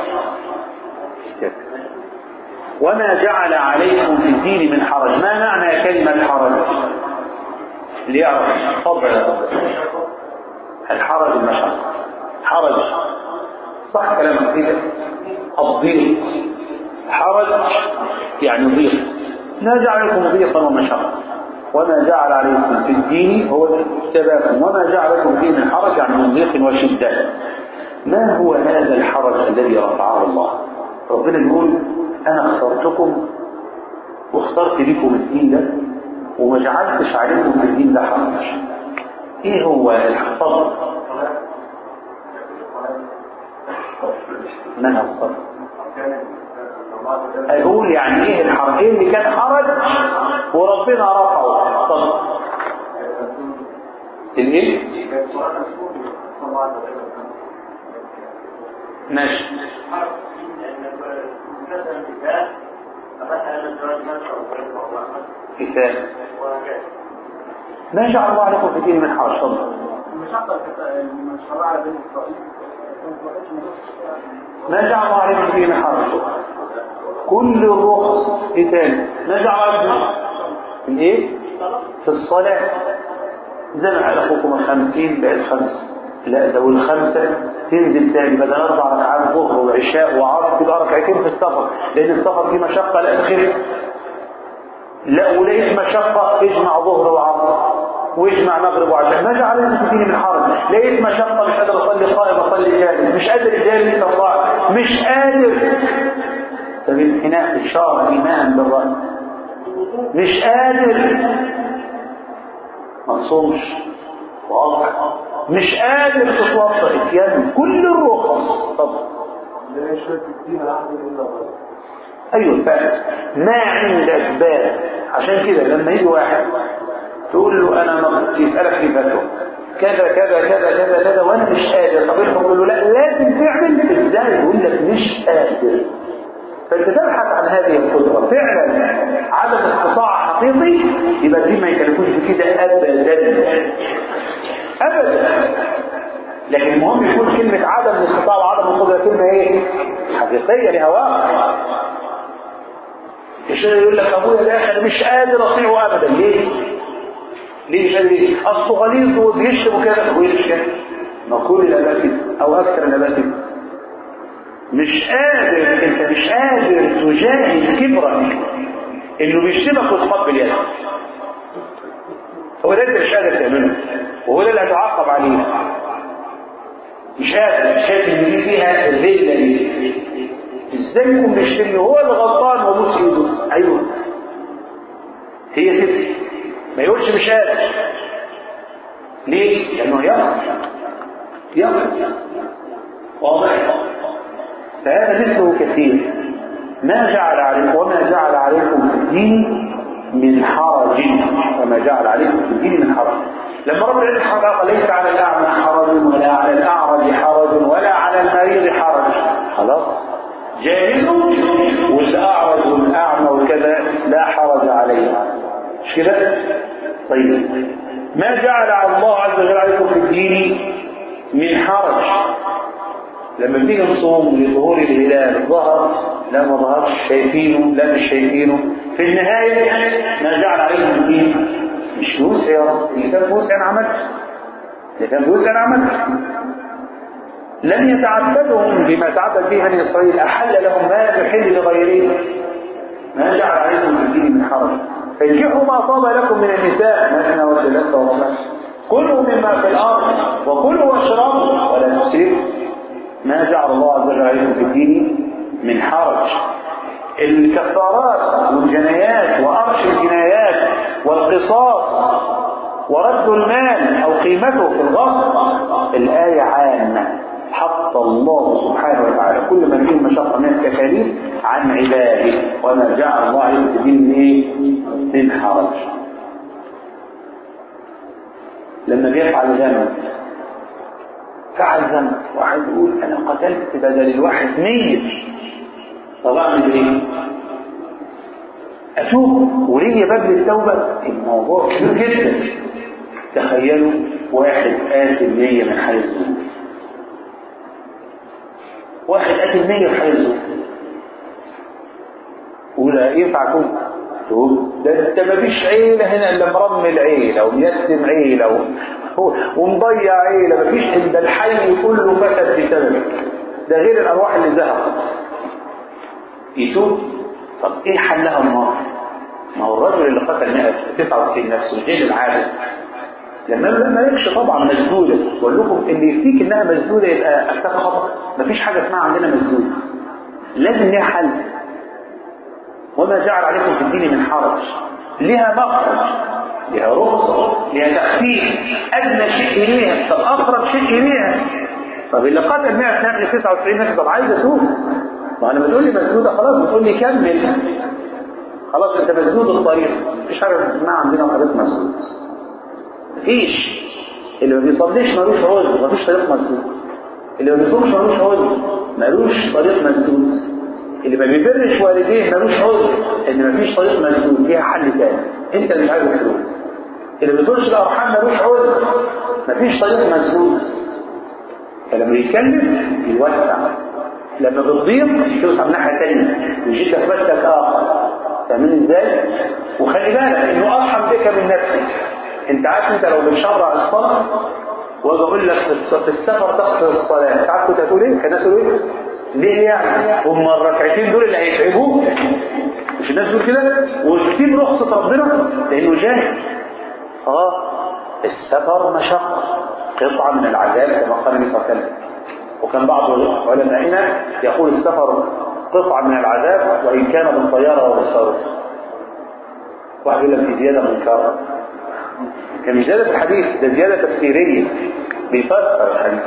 وما جعل عليكم في الدين من حرج ما معنى كلمة حرج ليعرف تفضل الحرج المشقة حرج صح كلامك كده الضيق حرج يعني ضيق ما جعلكم ضيقا ومشقة وما جعل عليكم في الدين هو اجتباكم وما جعل لكم فيه من حرج يعني من ضيق وشدة ما هو هذا الحرج الذي رفعه الله ربنا يقول انا اخترتكم واخترت لكم الدين ده وما جعلتش عليكم في الدين ده حرج ايه هو الحفظ منها الصبر اقول يعني ايه الحرج ايه اللي كان حرج وربنا رفعه طب الايه ماشي كفايه ما جعل الله عليكم في دين من حرج تفضل ما جعل الله عليكم في دين من حرج كل الرخص ايه تاني ما جعل عليكم في الايه في الصلاه زي ما قال اخوكم الخمسين بقت خمس لا ده والخمسه تنزل تاني بدل اربع ركعات ظهر وعشاء وعصر تبقى ركعتين في السفر لان السفر فيه مشقه لا تخف لا ولقيت مشقه اجمع ظهر وعصر واجمع مغرب وعشاء ما جعل لكم في من حرج لقيت مشقه مش قادر اصلي قائم اصلي جالس مش قادر جالس استطاع مش قادر طب الانحناء اشاره ايمان بالراس مش قادر ما تصومش واضح مش قادر تتوضا اتيان كل الرخص طب ايوه فعلا ما عندك بال عشان كده لما يجي واحد تقول له انا ما يسالك في فتوى كذا كذا كذا كذا كذا وانا مش قادر طب انت تقول له لا لازم تعمل ازاي يقول لك مش قادر فانت تبحث عن هذه القدره فعلا عدم استطاع حقيقي يبقى دي ما يكلفوش بكده ابدا ابدا لكن المهم يكون كلمه عدم الاستطاعه وعدم القدره كلمه ايه حقيقيه لها واقع الشيخ يقول لك ابويا ده انا مش قادر اطيعه ابدا ليه ليه مش قادر ليه اصله غليظ وبيشرب وكده ابويا مش كده ما كل الاباء كده او اكثر الاباء كده مش قادر انت مش قادر تجاهد كبرك انه بيشتمك وتقبل يدك هو ده انت مش قادر تعمله وهو ده اللي هتعاقب عليه مش قادر شايف ان دي فيها الذله دي ازاي يكون بيشتمني هو اللي غلطان وابوس ايده ايوه هي كده ما يقولش مش قادر ليه؟ لانه يقصد يقصد واضح فهذا مثله كثير ما جعل عليكم وما جعل عليكم في الدين من حرج وما جعل عليكم في الدين من حرج لما رب العزة سبحانه وتعالى قال ليس على الأعمى حرج ولا على الأعرج حرج ولا على المريض حرج خلاص جاهز والأعرج والأعمى وكذا لا حرج عليه مش كده؟ طيب ما جعل الله عز وجل عليكم في الدين من حرج لما بنيجي نصوم لظهور الهلال ظهر لا ما ظهرش شايفينه لا مش شايفينه في النهاية ما جعل عليهم الدين مش فلوس يا رب اللي كان فلوس انا عملت اللي كان فلوس انا عملت لم يتعبدهم بما تعبد به بني اسرائيل احل لهم ما يحل لغيرهم ما جعل عليكم في الدين من حرج فانكحوا ما طاب لكم من النساء مثنى وثلاثة ورباع كلوا مما في الارض وكلوا واشربوا ولا تسرفوا ما جعل الله عز وجل عليكم في الدين من حرج الكفارات والجنايات وأرش الجنايات والقصاص ورد المال أو قيمته في الغصب الآية عامة حط الله سبحانه وتعالى كل ما فيه مشقة من التكاليف عن عباده وما جعل الله عليكم في الدين ايه؟ من حرج لما بيفعل ذنب فعل ذنب واحد يقول انا قتلت بدل الواحد مية طب اعمل ايه اتوب وليا باب للتوبه الموضوع كبير جدا تخيلوا واحد قاتل مية من حال الذنوب واحد قاتل مية من حال الذنوب ولا ينفع توب توب ده انت مفيش عيله هنا الا مرمي العيله وميتم عيله و... ومضيع عيله مفيش ده الحي كله فسد بسببك ده غير الارواح اللي ذهبت يتوب طب ايه حلها النار ما هو الرجل اللي قتل 199 نفس الجيل العادل لما ما يكش طبعا مسدوده بقول لكم اللي يفيك انها مسدوده يبقى افتاك خطا مفيش حاجه اسمها عندنا مسدوده لازم ليها حل وما جعل عليكم في الدين من حرج لها مخرج لها رخصة لها تخفيف أدنى شيء إليها طب أقرب شيء إليها طب اللي قتل 199 نفس طب عايز أتوب ما أنا بتقول لي مسدودة خلاص بتقول لي كمل خلاص أنت مسدود الطريق مفيش حاجة اسمها عندنا طريق مسدود مفيش اللي ما بيصليش ملوش عذر مفيش طريق مسدود اللي ما بيصومش ملوش عذر ملوش طريق مسدود اللي ما بيبرش والديه ملوش عذر ان مفيش طريق مسدود ليها حل تاني انت اللي مش عايز الحلول اللي ما بيطولش الارحام ملوش عذر مفيش طريق مسدود فلما يتكلم يوسع لما بتضيق توسع من ناحيه ثانيه يجيب لك مسلك اخر فاهمين ازاي؟ وخلي بالك انه ارحم بك من نفسك انت عارف انت لو بنشرع الصلاه واجي اقول لك في السفر تقصر الصلاه تعرف كنت هتقول ايه؟ كان هتقول ايه؟ ليه يعني هم الركعتين دول اللي هيتعبوك مش الناس بتقول كده وتسيب رخصة ربنا لانه جاهل اه السفر مشقة قطعة من العذاب كما قال النبي صلى الله عليه وسلم وكان بعض علمائنا يقول السفر قطعة من العذاب وإن كان بالطيارة وبالصاروخ واحد يقول لك دي زيادة منكرة كان مش زيادة الحديث ده زيادة تفسيرية بيفسر الحديث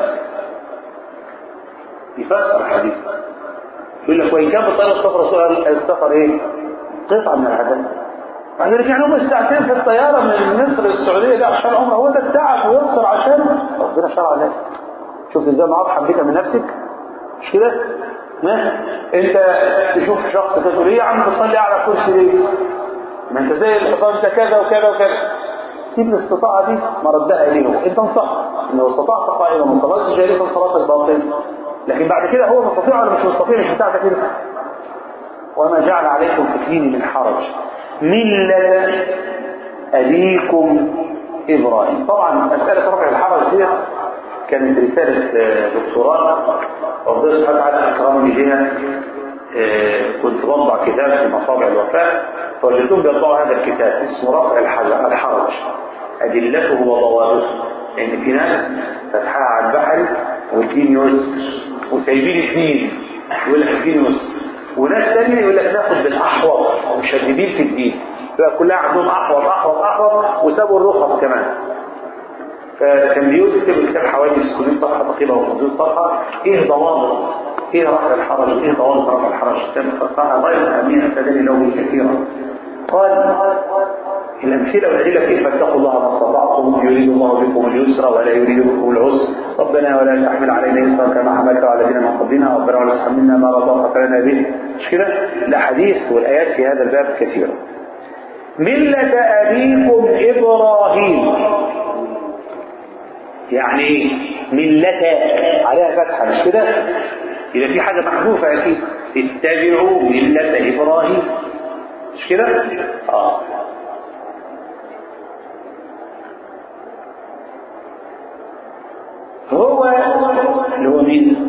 يفسر الحديث يقول لك وإن كان بالطيارة السفر السفر إيه؟ قطعة من العذاب بعد ذلك يعني هم الساعتين في الطيارة من مصر للسعودية ده عشان عمره هو ده التعب ويخسر عشان ربنا شرع لك شوف ازاي معاك حبيتها من نفسك مش كده؟ ما انت تشوف شخص كده تقول ايه يا عم بتصلي على كرسي ليه؟ ما انت زي الحصان انت كذا وكذا وكذا سيب الاستطاعة دي مردها إليهم انت انصح ان لو استطعت قائما ما صلاتش جالسا صلاتك باطل لكن بعد كده هو مستطيع ولا مش مستطيع مش بتاعتك كده وما جعل عليكم في الدين من حرج ملة أبيكم إبراهيم طبعا مسألة رفع الحرج دي كانت رسالة دكتوراه ربنا سبحانه وتعالى أكرمني بها كنت بطبع كتاب في مطابع الوفاة فوجدتهم بيطبعوا هذا الكتاب اسمه رفع الحرج أدلته وضوابطه لأن في ناس فتحها على البحر والدين يسر وسايبين اثنين يقول لك الدين يسر وناس ثانيه يقول لك ناخد بالاحوط ومشددين في الدين يبقى كلها عندهم احوط احوط احوط وسابوا الرخص كمان فكان بيكتب الكتاب حوالي 600 صفحه تقريبا او 500 صفحه ايه ضوابط ايه رفع الحرج ايه ضوابط رفع الحرج كان خصها غير اهميه استدل له كثيرا قال الأمثلة والأدلة كيف اتقوا الله ما استطعتم يريد الله بكم اليسر ولا يريد بكم العسر ربنا ولا تحمل علينا إسرا كما حملت على الذين من قبلنا ربنا ولا تحملنا ما لا طاقة لنا به مش كده؟ الأحاديث والآيات في هذا الباب كثيرة ملة أبيكم إبراهيم يعني ملة عليها فتحة مش كده؟ إذا في حاجة محذوفة أكيد اتبعوا ملة إبراهيم مش كده؟ آه هو اللي هو مين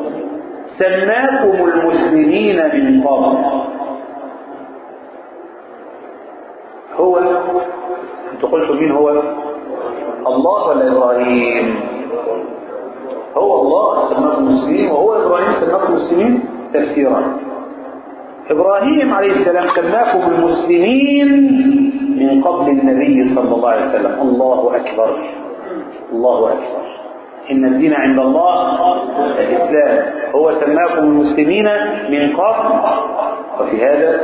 سماكم المسلمين من قبل هو انتوا قلتوا مين هو الله ولا ابراهيم هو الله سماكم مسلمين وهو ابراهيم سماكم مسلمين تفسيرا ابراهيم عليه السلام سماكم المسلمين من قبل النبي صلى الله عليه وسلم الله اكبر الله اكبر إن الدين عند الله الإسلام هو سماكم المسلمين من قبل وفي هذا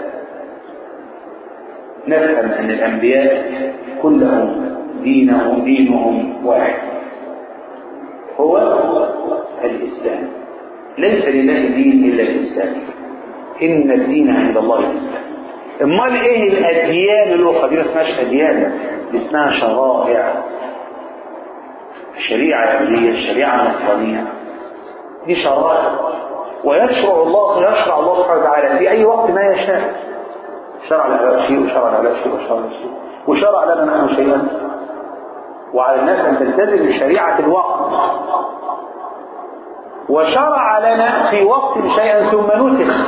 نفهم أن الأنبياء كلهم دينهم دينهم واحد هو الإسلام ليس لله دين إلا الإسلام إن الدين عند الله الإسلام امال ايه الاديان الاخرى دي ما اسمهاش اديان دي اسمها شرائع الشريعة اليهودية الشريعة النصرانية دي شرائع ويشرع الله يشرع الله سبحانه وتعالى في أي وقت ما يشاء شرع لهؤلاء شيء وشرع لهؤلاء شيء وشرع لهؤلاء شيء وشرع لنا نحن شيئا وعلى الناس أن تلتزم بشريعة الوقت وشرع لنا في وقت شيئا ثم نسخ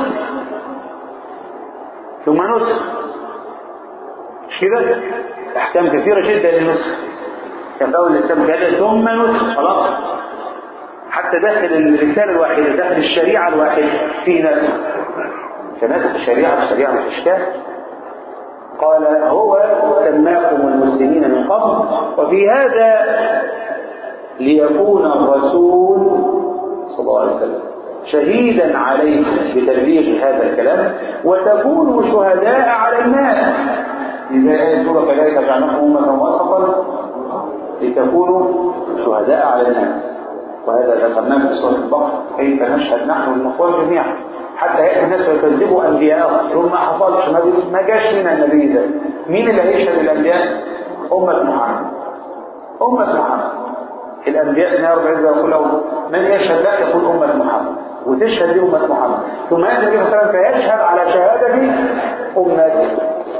ثم نسخ مش كده احكام كثيره جدا للنسخ كان اول الاسلام كذا ثم نسخ خلاص حتى داخل الرساله الواحده داخل الشريعه الواحده في نسخ فنسخ الشريعه الشريعه مش اشكال قال هو سماكم المسلمين من قبل وفي هذا ليكون الرسول صلى الله عليه وسلم شهيدا عليكم بتبليغ هذا الكلام وتكونوا شهداء على الناس إذا آية سورة كذلك جعلناكم أمة وسطا لتكونوا شهداء على الناس وهذا ذكرناه في سورة البقرة كيف نشهد نحن النقوى جميعا حتى يأتي الناس ويكذبوا أنبياءهم ثم ما حصلش ما جاش من النبي ده مين اللي هيشهد الأنبياء؟ أمة محمد أمة محمد الأنبياء نار العزة يقول لهم من يشهد لا يقول أمة محمد وتشهد دي أمة محمد ثم يأتي النبي صلى الله عليه وسلم فيشهد على شهادة أمته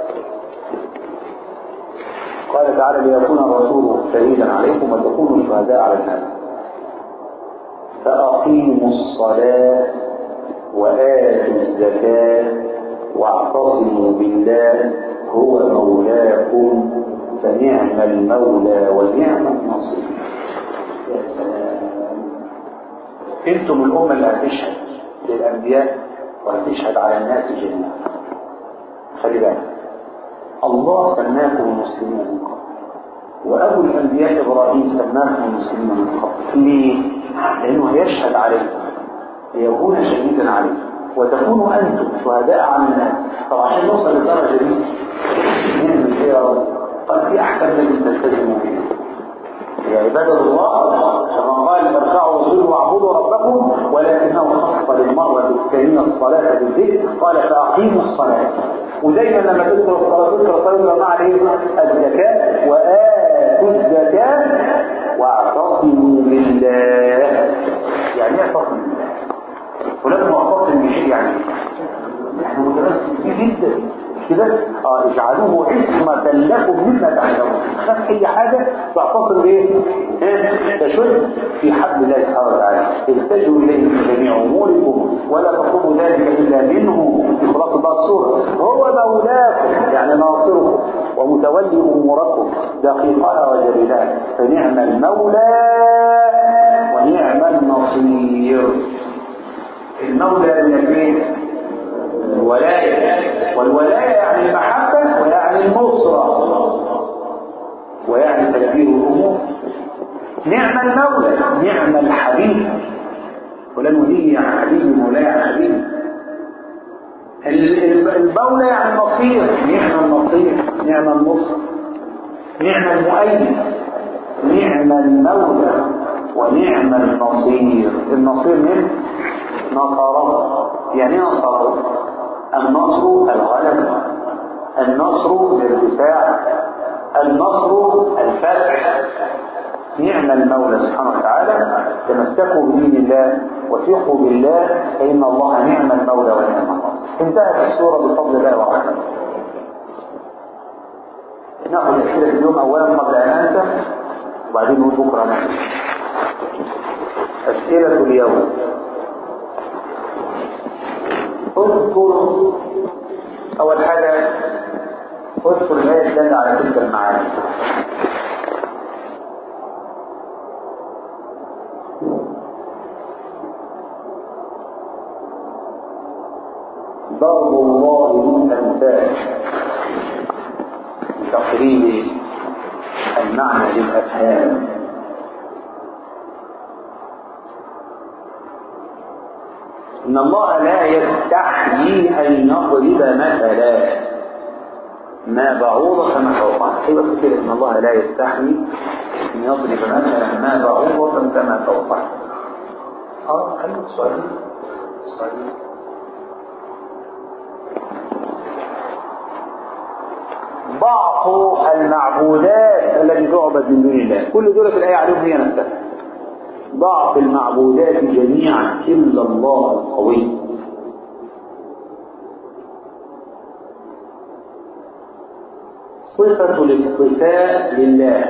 قال تعالى ليكون الرسول شهيدا عليكم وتكونوا شهداء على الناس فأقيموا الصلاة وآتوا الزكاة واعتصموا بالله هو مولاكم فنعم المولى ونعم النصير يا سلام انتم الأمة اللي هتشهد للأنبياء وهتشهد على الناس جميعا خلي بالك الله سماكم المسلمين من قبل وأبو الأنبياء إبراهيم سماكم المسلمين من قبل ليه؟ لأنه يشهد عليكم ليكون شهيدا عليكم وتكونوا أنتم شهداء على الناس طب عشان نوصل للدرجة دي نعمل ايه يا رب؟ قال في أحكام لازم تلتزموا بيها يا عباد الله كما قال فاركعوا وصلوا واعبدوا ربكم ولكنه خص للمرة الثانية الصلاة بالذكر قال فأقيموا الصلاة ودايما لما تذكر الصلاة تذكر الصلاة يبقى مع ايه؟ الزكاة وآتوا الزكاة واعتصموا بالله يعني ايه اعتصموا بالله؟ فلان معتصم بشيء يعني يعني متمسك بيه جدا مش كده اه اجعلوه عصمة لكم مما تعلمون خاف اي حاجة تعتصم بايه إيه؟ تشد في حبل الله سبحانه وتعالى التجوا اليه في جميع اموركم ولا تطلبوا ذلك الا منه في خلاصة بقى السورة هو مولاكم يعني ناصركم ومتولي اموركم دقيقها وجليلها فنعم المولى ونعم النصير المولى من البيت الولاية والولاية يعني المحبة ويعني النصرة ويعني تدبير الأمور نعم المولى نعم الحبيب فلان ولي عن حبيبي مولاي عن حبيبي المولى يعني النصير نعم النصير نعم النصر نعم المؤيد نعم المولى ونعم النصير النصير من نصره يعني نصره النصر الغلبة النصر الارتفاع النصر الفتح نعم المولى سبحانه وتعالى تمسكوا بدين الله وثقوا بالله فإن الله نعم المولى ونعم النصر انتهت السورة بفضل الله ورحمته ناخذ أسئلة اليوم أولا قبل أن أنسى وبعدين نقول بكرة نحن أسئلة اليوم اذكر أول حاجة اذكر الآية الدالة على تلك المعاني ضرب الله للأمثال لتقريب المعنى للأفهام إن الله لا يستحيي أن يضرب مثلا ما بعوضة فما فوقها أيوة كده إن الله لا يستحيي أن يضرب مثلا ما بعوضة فما فوقها اه خليك سؤال سؤال ضعف المعبودات التي تعبد من دون الله كل دول في الآية عليهم هي نفسها ضعف المعبودات جميعا إلا الله القوي صفة الاصطفاء لله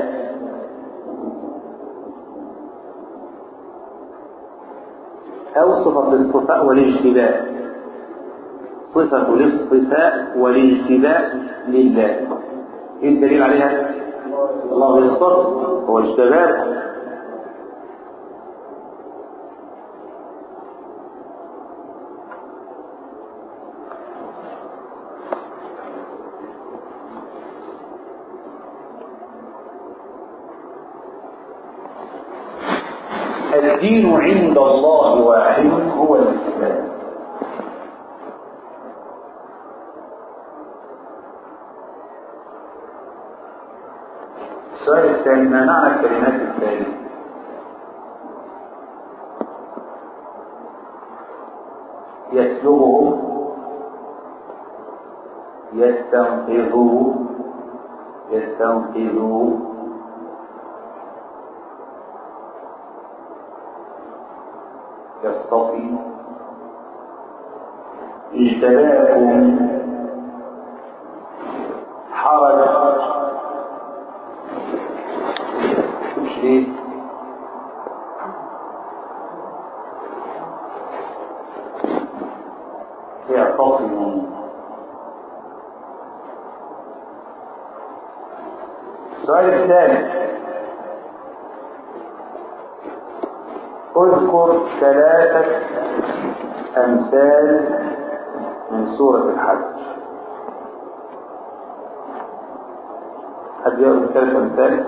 أو صفة الاصطفاء والاجتباء صفة الاصطفاء والاجتباء لله ايه الدليل عليها الله يصطفى هو اجتباك الدين عند الله واحد هو الإسلام السؤال الثاني ما معنى الكلمات الثانية يسلبه يستنقذ يستنقذ يصطفي اجتباكم حرج ليه؟ اعتصموا السؤال الثاني اذكر ثلاثة أمثال من سورة الحج حد يقول ثلاثة أمثال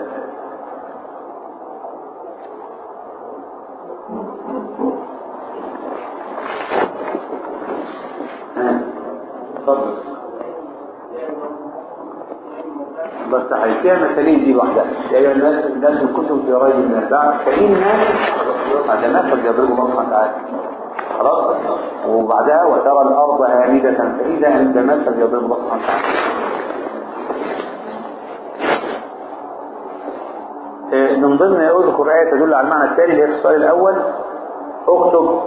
بس هيفيها مثالين دي لوحدها يا ايها الناس الناس إن كنتم في ريب من البعث فإن هذا مثل يضرب الله سبحانه وتعالى خلاص وبعدها وترى الأرض هامدة فإذا أنت مثل يضرب الله سبحانه وتعالى إيه، من ضمن اذكر آية تدل على المعنى التالي اللي هي في السؤال الأول اكتب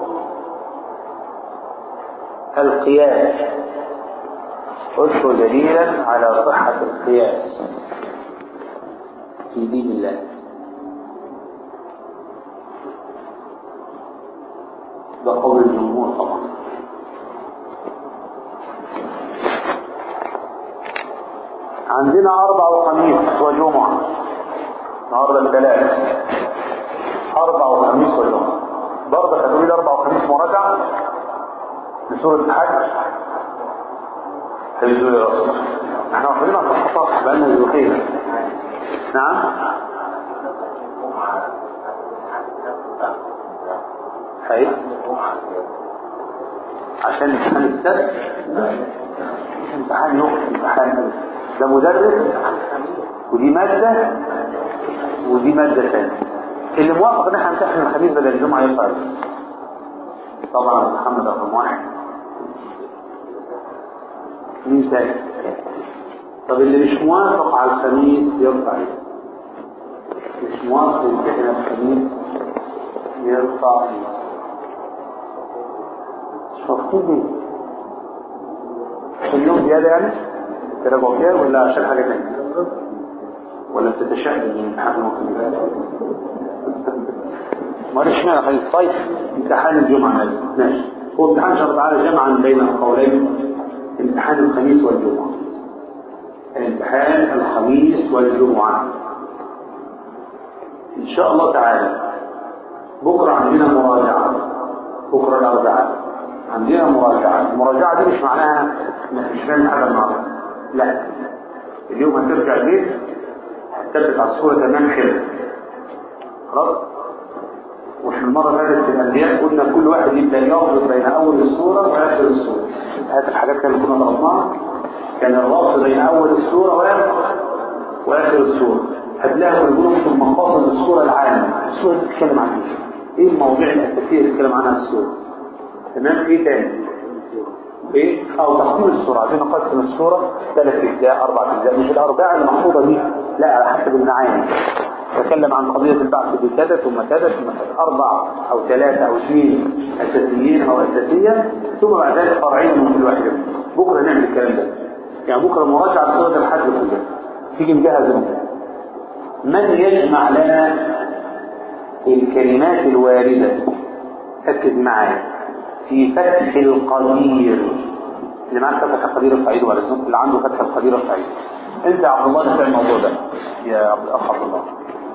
القياس اذكر دليلا على صحة القياس في دين الله ده قول الجمهور طبعا عندنا أربع وخميس وجمعة النهارده الثلاث أربع وخميس وجمعة برضه هتقولي لي أربع وخميس مراجعة لسورة الحج هيجوا لي رسول احنا واخدين على الخطأ بقالنا اسبوعين نعم ايوه عشان امتحان السبت امتحان يوم امتحان ده مدرس ودي مادة ودي مادة ثانية اللي موافق ان احنا نمتحن الخميس بدل الجمعة يطلع طبعا محمد رقم واحد مين تاني طب اللي مش موافق على الخميس يرفع يده مش موافق يمتحن الخميس يرفع يده مش مفهوم ايه كل يوم زيادة يعني تراجعوا فيها ولا عشان حاجة تانية ولا بتتشهد من امتحان المكملات ما ليش معنى خليل طيب امتحان الجمعة ماشي هو امتحان شرط تعالى جمعا بين القولين امتحان الخميس والجمعة امتحان الخميس والجمعة ان شاء الله تعالى بكرة عندنا مراجعة بكرة الأربعاء عندنا مراجعة المراجعة دي مش معناها انك مش فاهم حاجة النهارده لا اليوم هترجع البيت هتثبت على الصورة تمام كده خلاص واحنا المرة اللي فاتت في الأنبياء قلنا كل واحد يبدأ يربط بين أول الصورة وآخر الصورة هذه الحاجات كانت كنا ضربناها كان الربط بين أول الصورة وآخر وآخر الصورة هتلاقوا يقولوا في مقاصد الصورة العامة الصورة اللي بتتكلم عن ايه؟ ايه المواضيع الأساسية اللي بتتكلم عنها الصورة؟ تمام ايه تاني؟ ايه؟ او تقسيم الصورة عشان نقسم الصورة ثلاث اجزاء اربع اجزاء مش الاربعة المحفوظة دي لا على حسب المعاني تكلم عن قضية البعث بكذا ثم كذا ثم كذا أربعة أو ثلاثة أو اثنين أساسيين أو أساسية ثم بعد ذلك فرعين من كل واحدة بكرة نعمل الكلام ده يعني بكرة مراجعة سورة الحج كلها تيجي نجهز منها من يجمع لنا الكلمات الواردة ركز معايا في فتح القدير اللي معاه فتح القدير الصعيد ولا اللي عنده فتح القدير الصعيد انت يا عبد الله تفهم الموضوع ده يا عبد الاخ عبد الله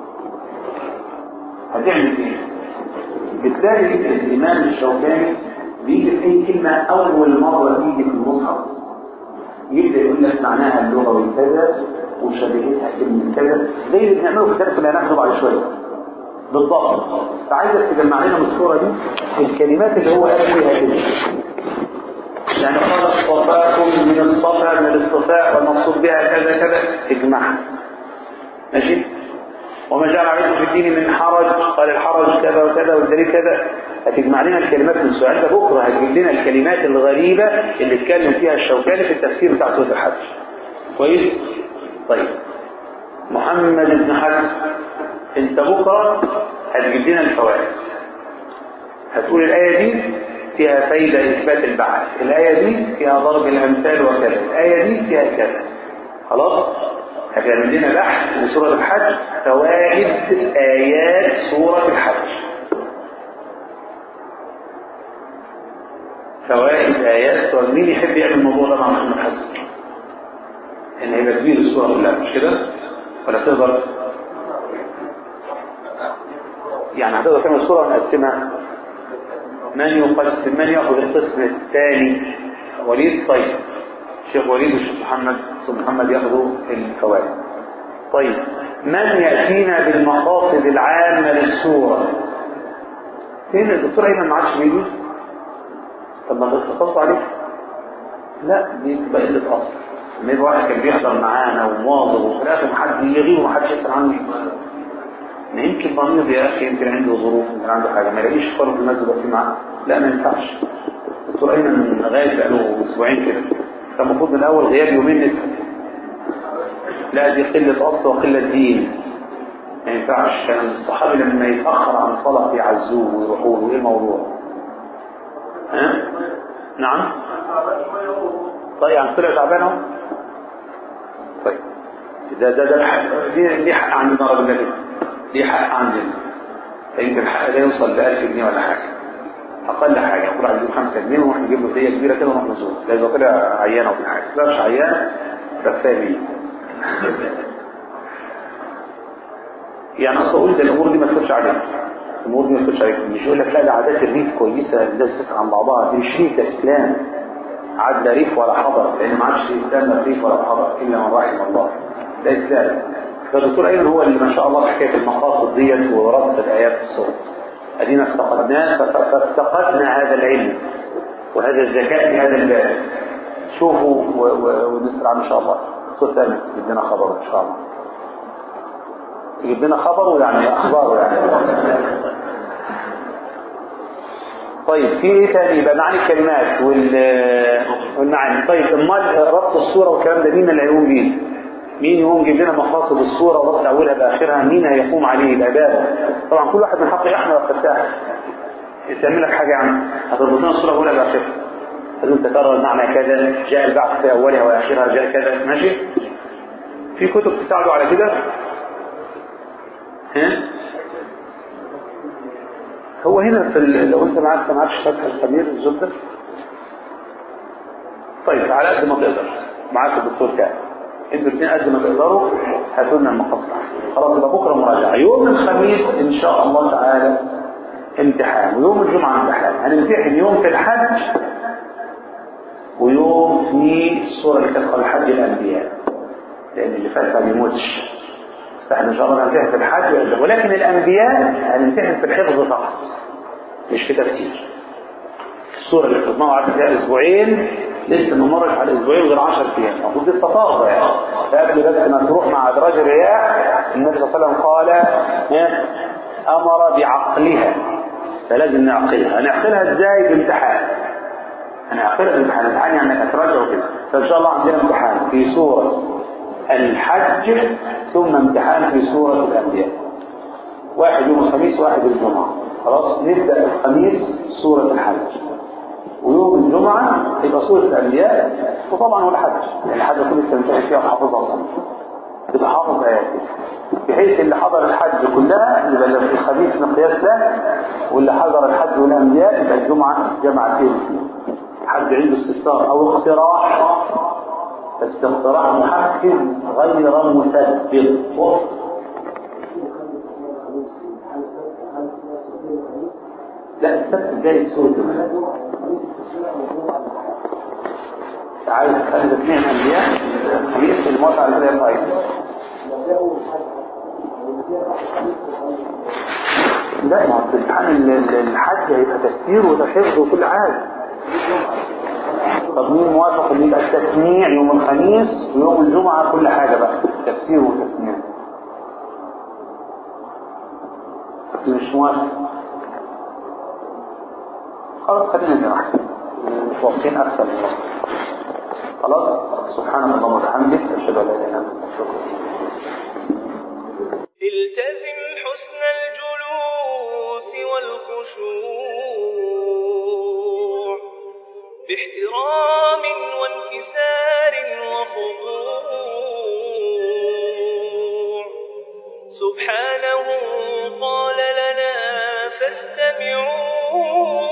هتعمل ايه بتلاقي الامام الشوكاني بيجي في اي كلمه اول مره تيجي في المصحف يبدا يقول لك معناها اللغوي كذا وشبيهتها كلمه كذا زي اللي بنعمله في الدرس اللي هناخده بعد شويه بالضبط فعايزك تجمع لنا من الصوره دي الكلمات اللي هو قال فيها كده يعني قال اصطفاكم من الصفا من الاصطفاء والمقصود بها كذا كذا اجمعها ماشي وما جعل عليكم في الدين من حرج قال الحرج كذا وكذا والدليل كذا هتجمع لنا الكلمات من السؤال ده بكره هتجيب لنا الكلمات الغريبه اللي اتكلم فيها الشوكاني في التفسير بتاع سوره الحج كويس طيب محمد بن حسن انت بكره هتجيب لنا الفوائد هتقول الايه دي فيها فايده اثبات البعث الايه دي فيها ضرب الامثال وكذا الايه دي فيها كذا خلاص هتعمل لنا بحث من سورة الحج فوائد آيات سورة الحج فوائد آيات سورة مين يحب يعمل الموضوع ده مع محمد حسن؟ إن هيبقى كبير السورة كلها مش كده؟ ولا تقدر؟ يعني هتقدر تعمل السورة ونقسمها من يقسم من ياخذ القسم الثاني وليد طيب الشيخ وليد والشيخ محمد ثم محمد ياخذوا الفوائد طيب من ياتينا بالمقاصد العامه للسوره فين الدكتور ايمن ما عادش بيجي طب ما اتصلت عليه لا دي تبقى قله اصل لما يبقى واحد كان بيحضر معانا ومواظب وفي الاخر حد يغيب ومحدش يسال عنه ما يمكن ضمير يا اخي يمكن عنده ظروف يمكن عنده حاجه ما يلاقيش فرق في المسجد في معاه لا ما ينفعش دكتور ايمن من لغايه بقاله اسبوعين كده كان المفروض من الاول غياب يومين نسال لا دي قله اصل وقله دين ما ينفعش كان الصحابي لما يتاخر عن الصلاه بيعزوه ويروحوا له ايه الموضوع؟ ها؟ نعم طيب يعني طلع تعبان اهو طيب ده ده ده الحق دي دي حق عندنا راجل ده كده دي حق عندنا فيمكن الحق ده يوصل ل 1000 جنيه ولا حاجه اقل حاجه كل واحد يجيب 5 جنيه ونروح نجيب له هديه كبيره كده ونروح نزور لا اذا طلع عيان او في حاجه لا مش عيان ده كفايه بيه يعني اصل اقول ده الامور دي ما تخش عليك الامور دي ما تخش عليك مش يقول لك لا ده عادات الريف كويسه الناس تسال عن بعضها دي مش ريف ده اسلام عاد لا ريف ولا حضر لان ما عادش اسلام لا ريف ولا حضر الا من رحم الله ده اسلام فالدكتور ايمن هو اللي ما شاء الله في حكايه المقاصد ديت وربط الايات في الصوت ادينا افتقدناه فافتقدنا هذا العلم وهذا الذكاء في هذا الباب شوفوا ونسرع ان شاء الله دكتور ثاني يجيب لنا خبر ان شاء الله يجيب لنا خبر يعني اخبار يعني طيب في ايه تاني يبقى معاني الكلمات وال والمعاني طيب امال ربط الصوره والكلام ده مين اللي هيقوم بيه مين يقوم يجيب لنا مقاصد الصوره وربط اولها باخرها مين هيقوم عليه العباده طبعا كل واحد من حقه يحمل ويفتح تعمل لك حاجه يعني هتربط لنا الصوره اولها باخرها لازم تكرر المعنى كذا جاء البعث في اولها واخرها جاء كذا ماشي في كتب تساعدوا على كده ها هو هنا في ال... لو انت معاك ما معكش فتح الخمير الزبده طيب على قد ما تقدر معاك الدكتور كامل انتوا الاثنين قد ما تقدروا هاتوا لنا المقص خلاص يبقى بكره مراجعه يوم الخميس ان شاء الله تعالى امتحان ويوم الجمعه امتحان هنمتحن يوم في الحج ويوم في الصوره اللي كانت قبل حج الانبياء لان اللي فات ما بيموتش فاحنا ان شاء الله هنمتحن في الحج ولكن الانبياء هنمتحن في الحفظ فقط مش في تفسير الصوره اللي حفظناها وقعدنا فيها اسبوعين لسه ما مرش على اسبوعين غير 10 ايام المفروض لسه فاضله يعني فقبل بس ما تروح مع ادراج الرياح النبي صلى الله عليه وسلم قال امر بعقلها فلازم نعقلها هنعقلها ازاي بامتحان هنعقلها بامتحان الامتحان يعني انك هتراجع وكده فان شاء الله عندنا امتحان في سوره الحج ثم امتحان في سوره الانبياء واحد يوم الخميس واحد الجمعه خلاص نبدا الخميس سوره الحج ويوم الجمعة يبقى سورة الأنبياء وطبعا هو الحج يعني الحج كل السنة فيها وحافظها أصلا تبقى حافظ آياته بحيث اللي حضر الحج كلها يبقى اللي في الخميس مقياس له واللي حضر الحج والأنبياء يبقى الجمعة جمع فيه الحج عنده استفسار أو اقتراح بس اقتراح محفز غير مثبت لا السبت الجاي سورة عايز تخلي اثنين انبياء خميس الموت على كده يبقى لا ما هو امتحان الحج هيبقى تفسير وتحفظ وكل حاجه طب مين موافق ان يبقى التسميع يوم الخميس ويوم الجمعه كل حاجه بقى تفسير وتسميع مش موافق خلاص خلينا نروح متوقعين اكثر من وقت خلاص سبحانك اللهم وبحمدك اشهد ان لا اله الا انت استغفرك التزم حسن الجلوس والخشوع باحترام وانكسار وخضوع سبحانه قال لنا فاستمعوا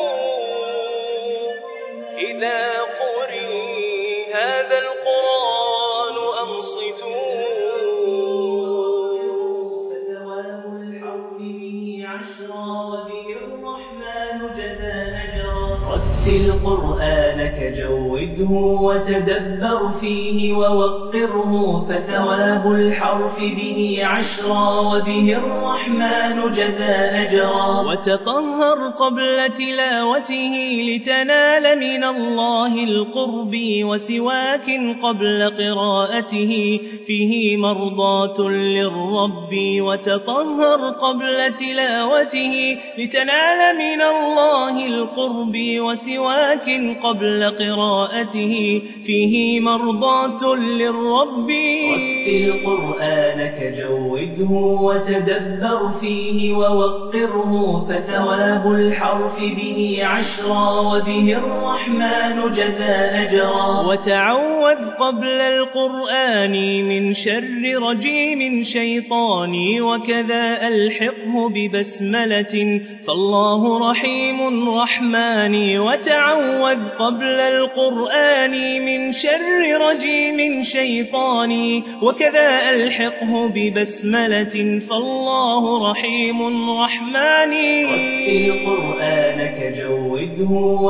إذا قرئ هذا القرآن أنصتوا فتواب الحرف به عشرا وبه الرحمن جزى أجرا رتل قرآنك جوده وتدبر فيه ووقره فثواب الحرف به عشرا وبه الرحمن جزى أجرا وتطهر قبل تلاوته لتنال من الله القرب وسواك قبل قراءته فيه مرضاة للرب وتطهر قبل تلاوته لتنال من الله القرب وسواك قبل قراءته فيه مرضاة للرب رتل قرآنك جوده وتدبر فيه ووقره فثواب الحرف به عشرا وبه الرحمن جزى أجرا وتعوذ قبل القرآن من شر رجيم شيطاني وكذا ألحقه ببسملة فالله رحيم رحماني وتعوذ قبل القرآن من شر رجيم شيطاني وكذا ألحقه ببسملة فالله رحيم رحماني رتل قرآنك جوده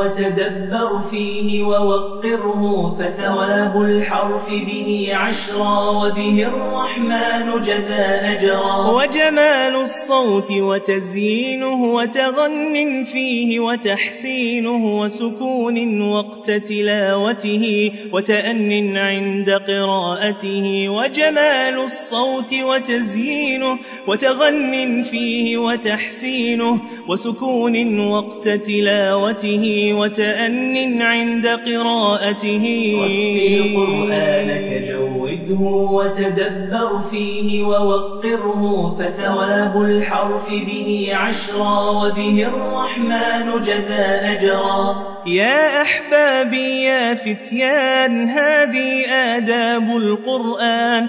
وتدبر فيه ووقره فثواب الحرف به عشرا وبه الرحمن جزى أجرا وجمال الصوت وتزيينه وتغن فيه وتحسينه وسكون وقت تلاوته وتأن عند قراءته وجمال الصوت وتزيينه وتغن فيه وتحسينه وسكون وقت تلاوته وتأن عند قراءته رتل قرآنك جوده وتدبر فيه ووقره فثواب الحرف به عشرا وبه الرحمن جزى أجرا يا أحبابي يا فتيان هذه آداب القرآن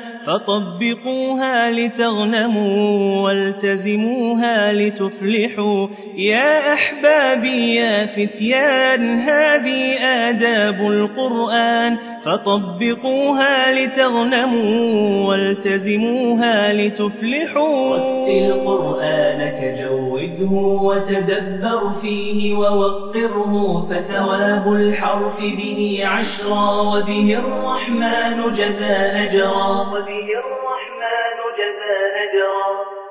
فطبقوها لتغنموا والتزموها لتفلحوا يا أحبابي يا فتيان هذه آداب القرآن فطبقوها لتغنموا والتزموها لتفلحوا رتل قرآنك جوده وتدبر فيه ووقره فثواب الحرف به عشرا وبه الرحمن جزى أجرا وبه الرحمن جزى أجرا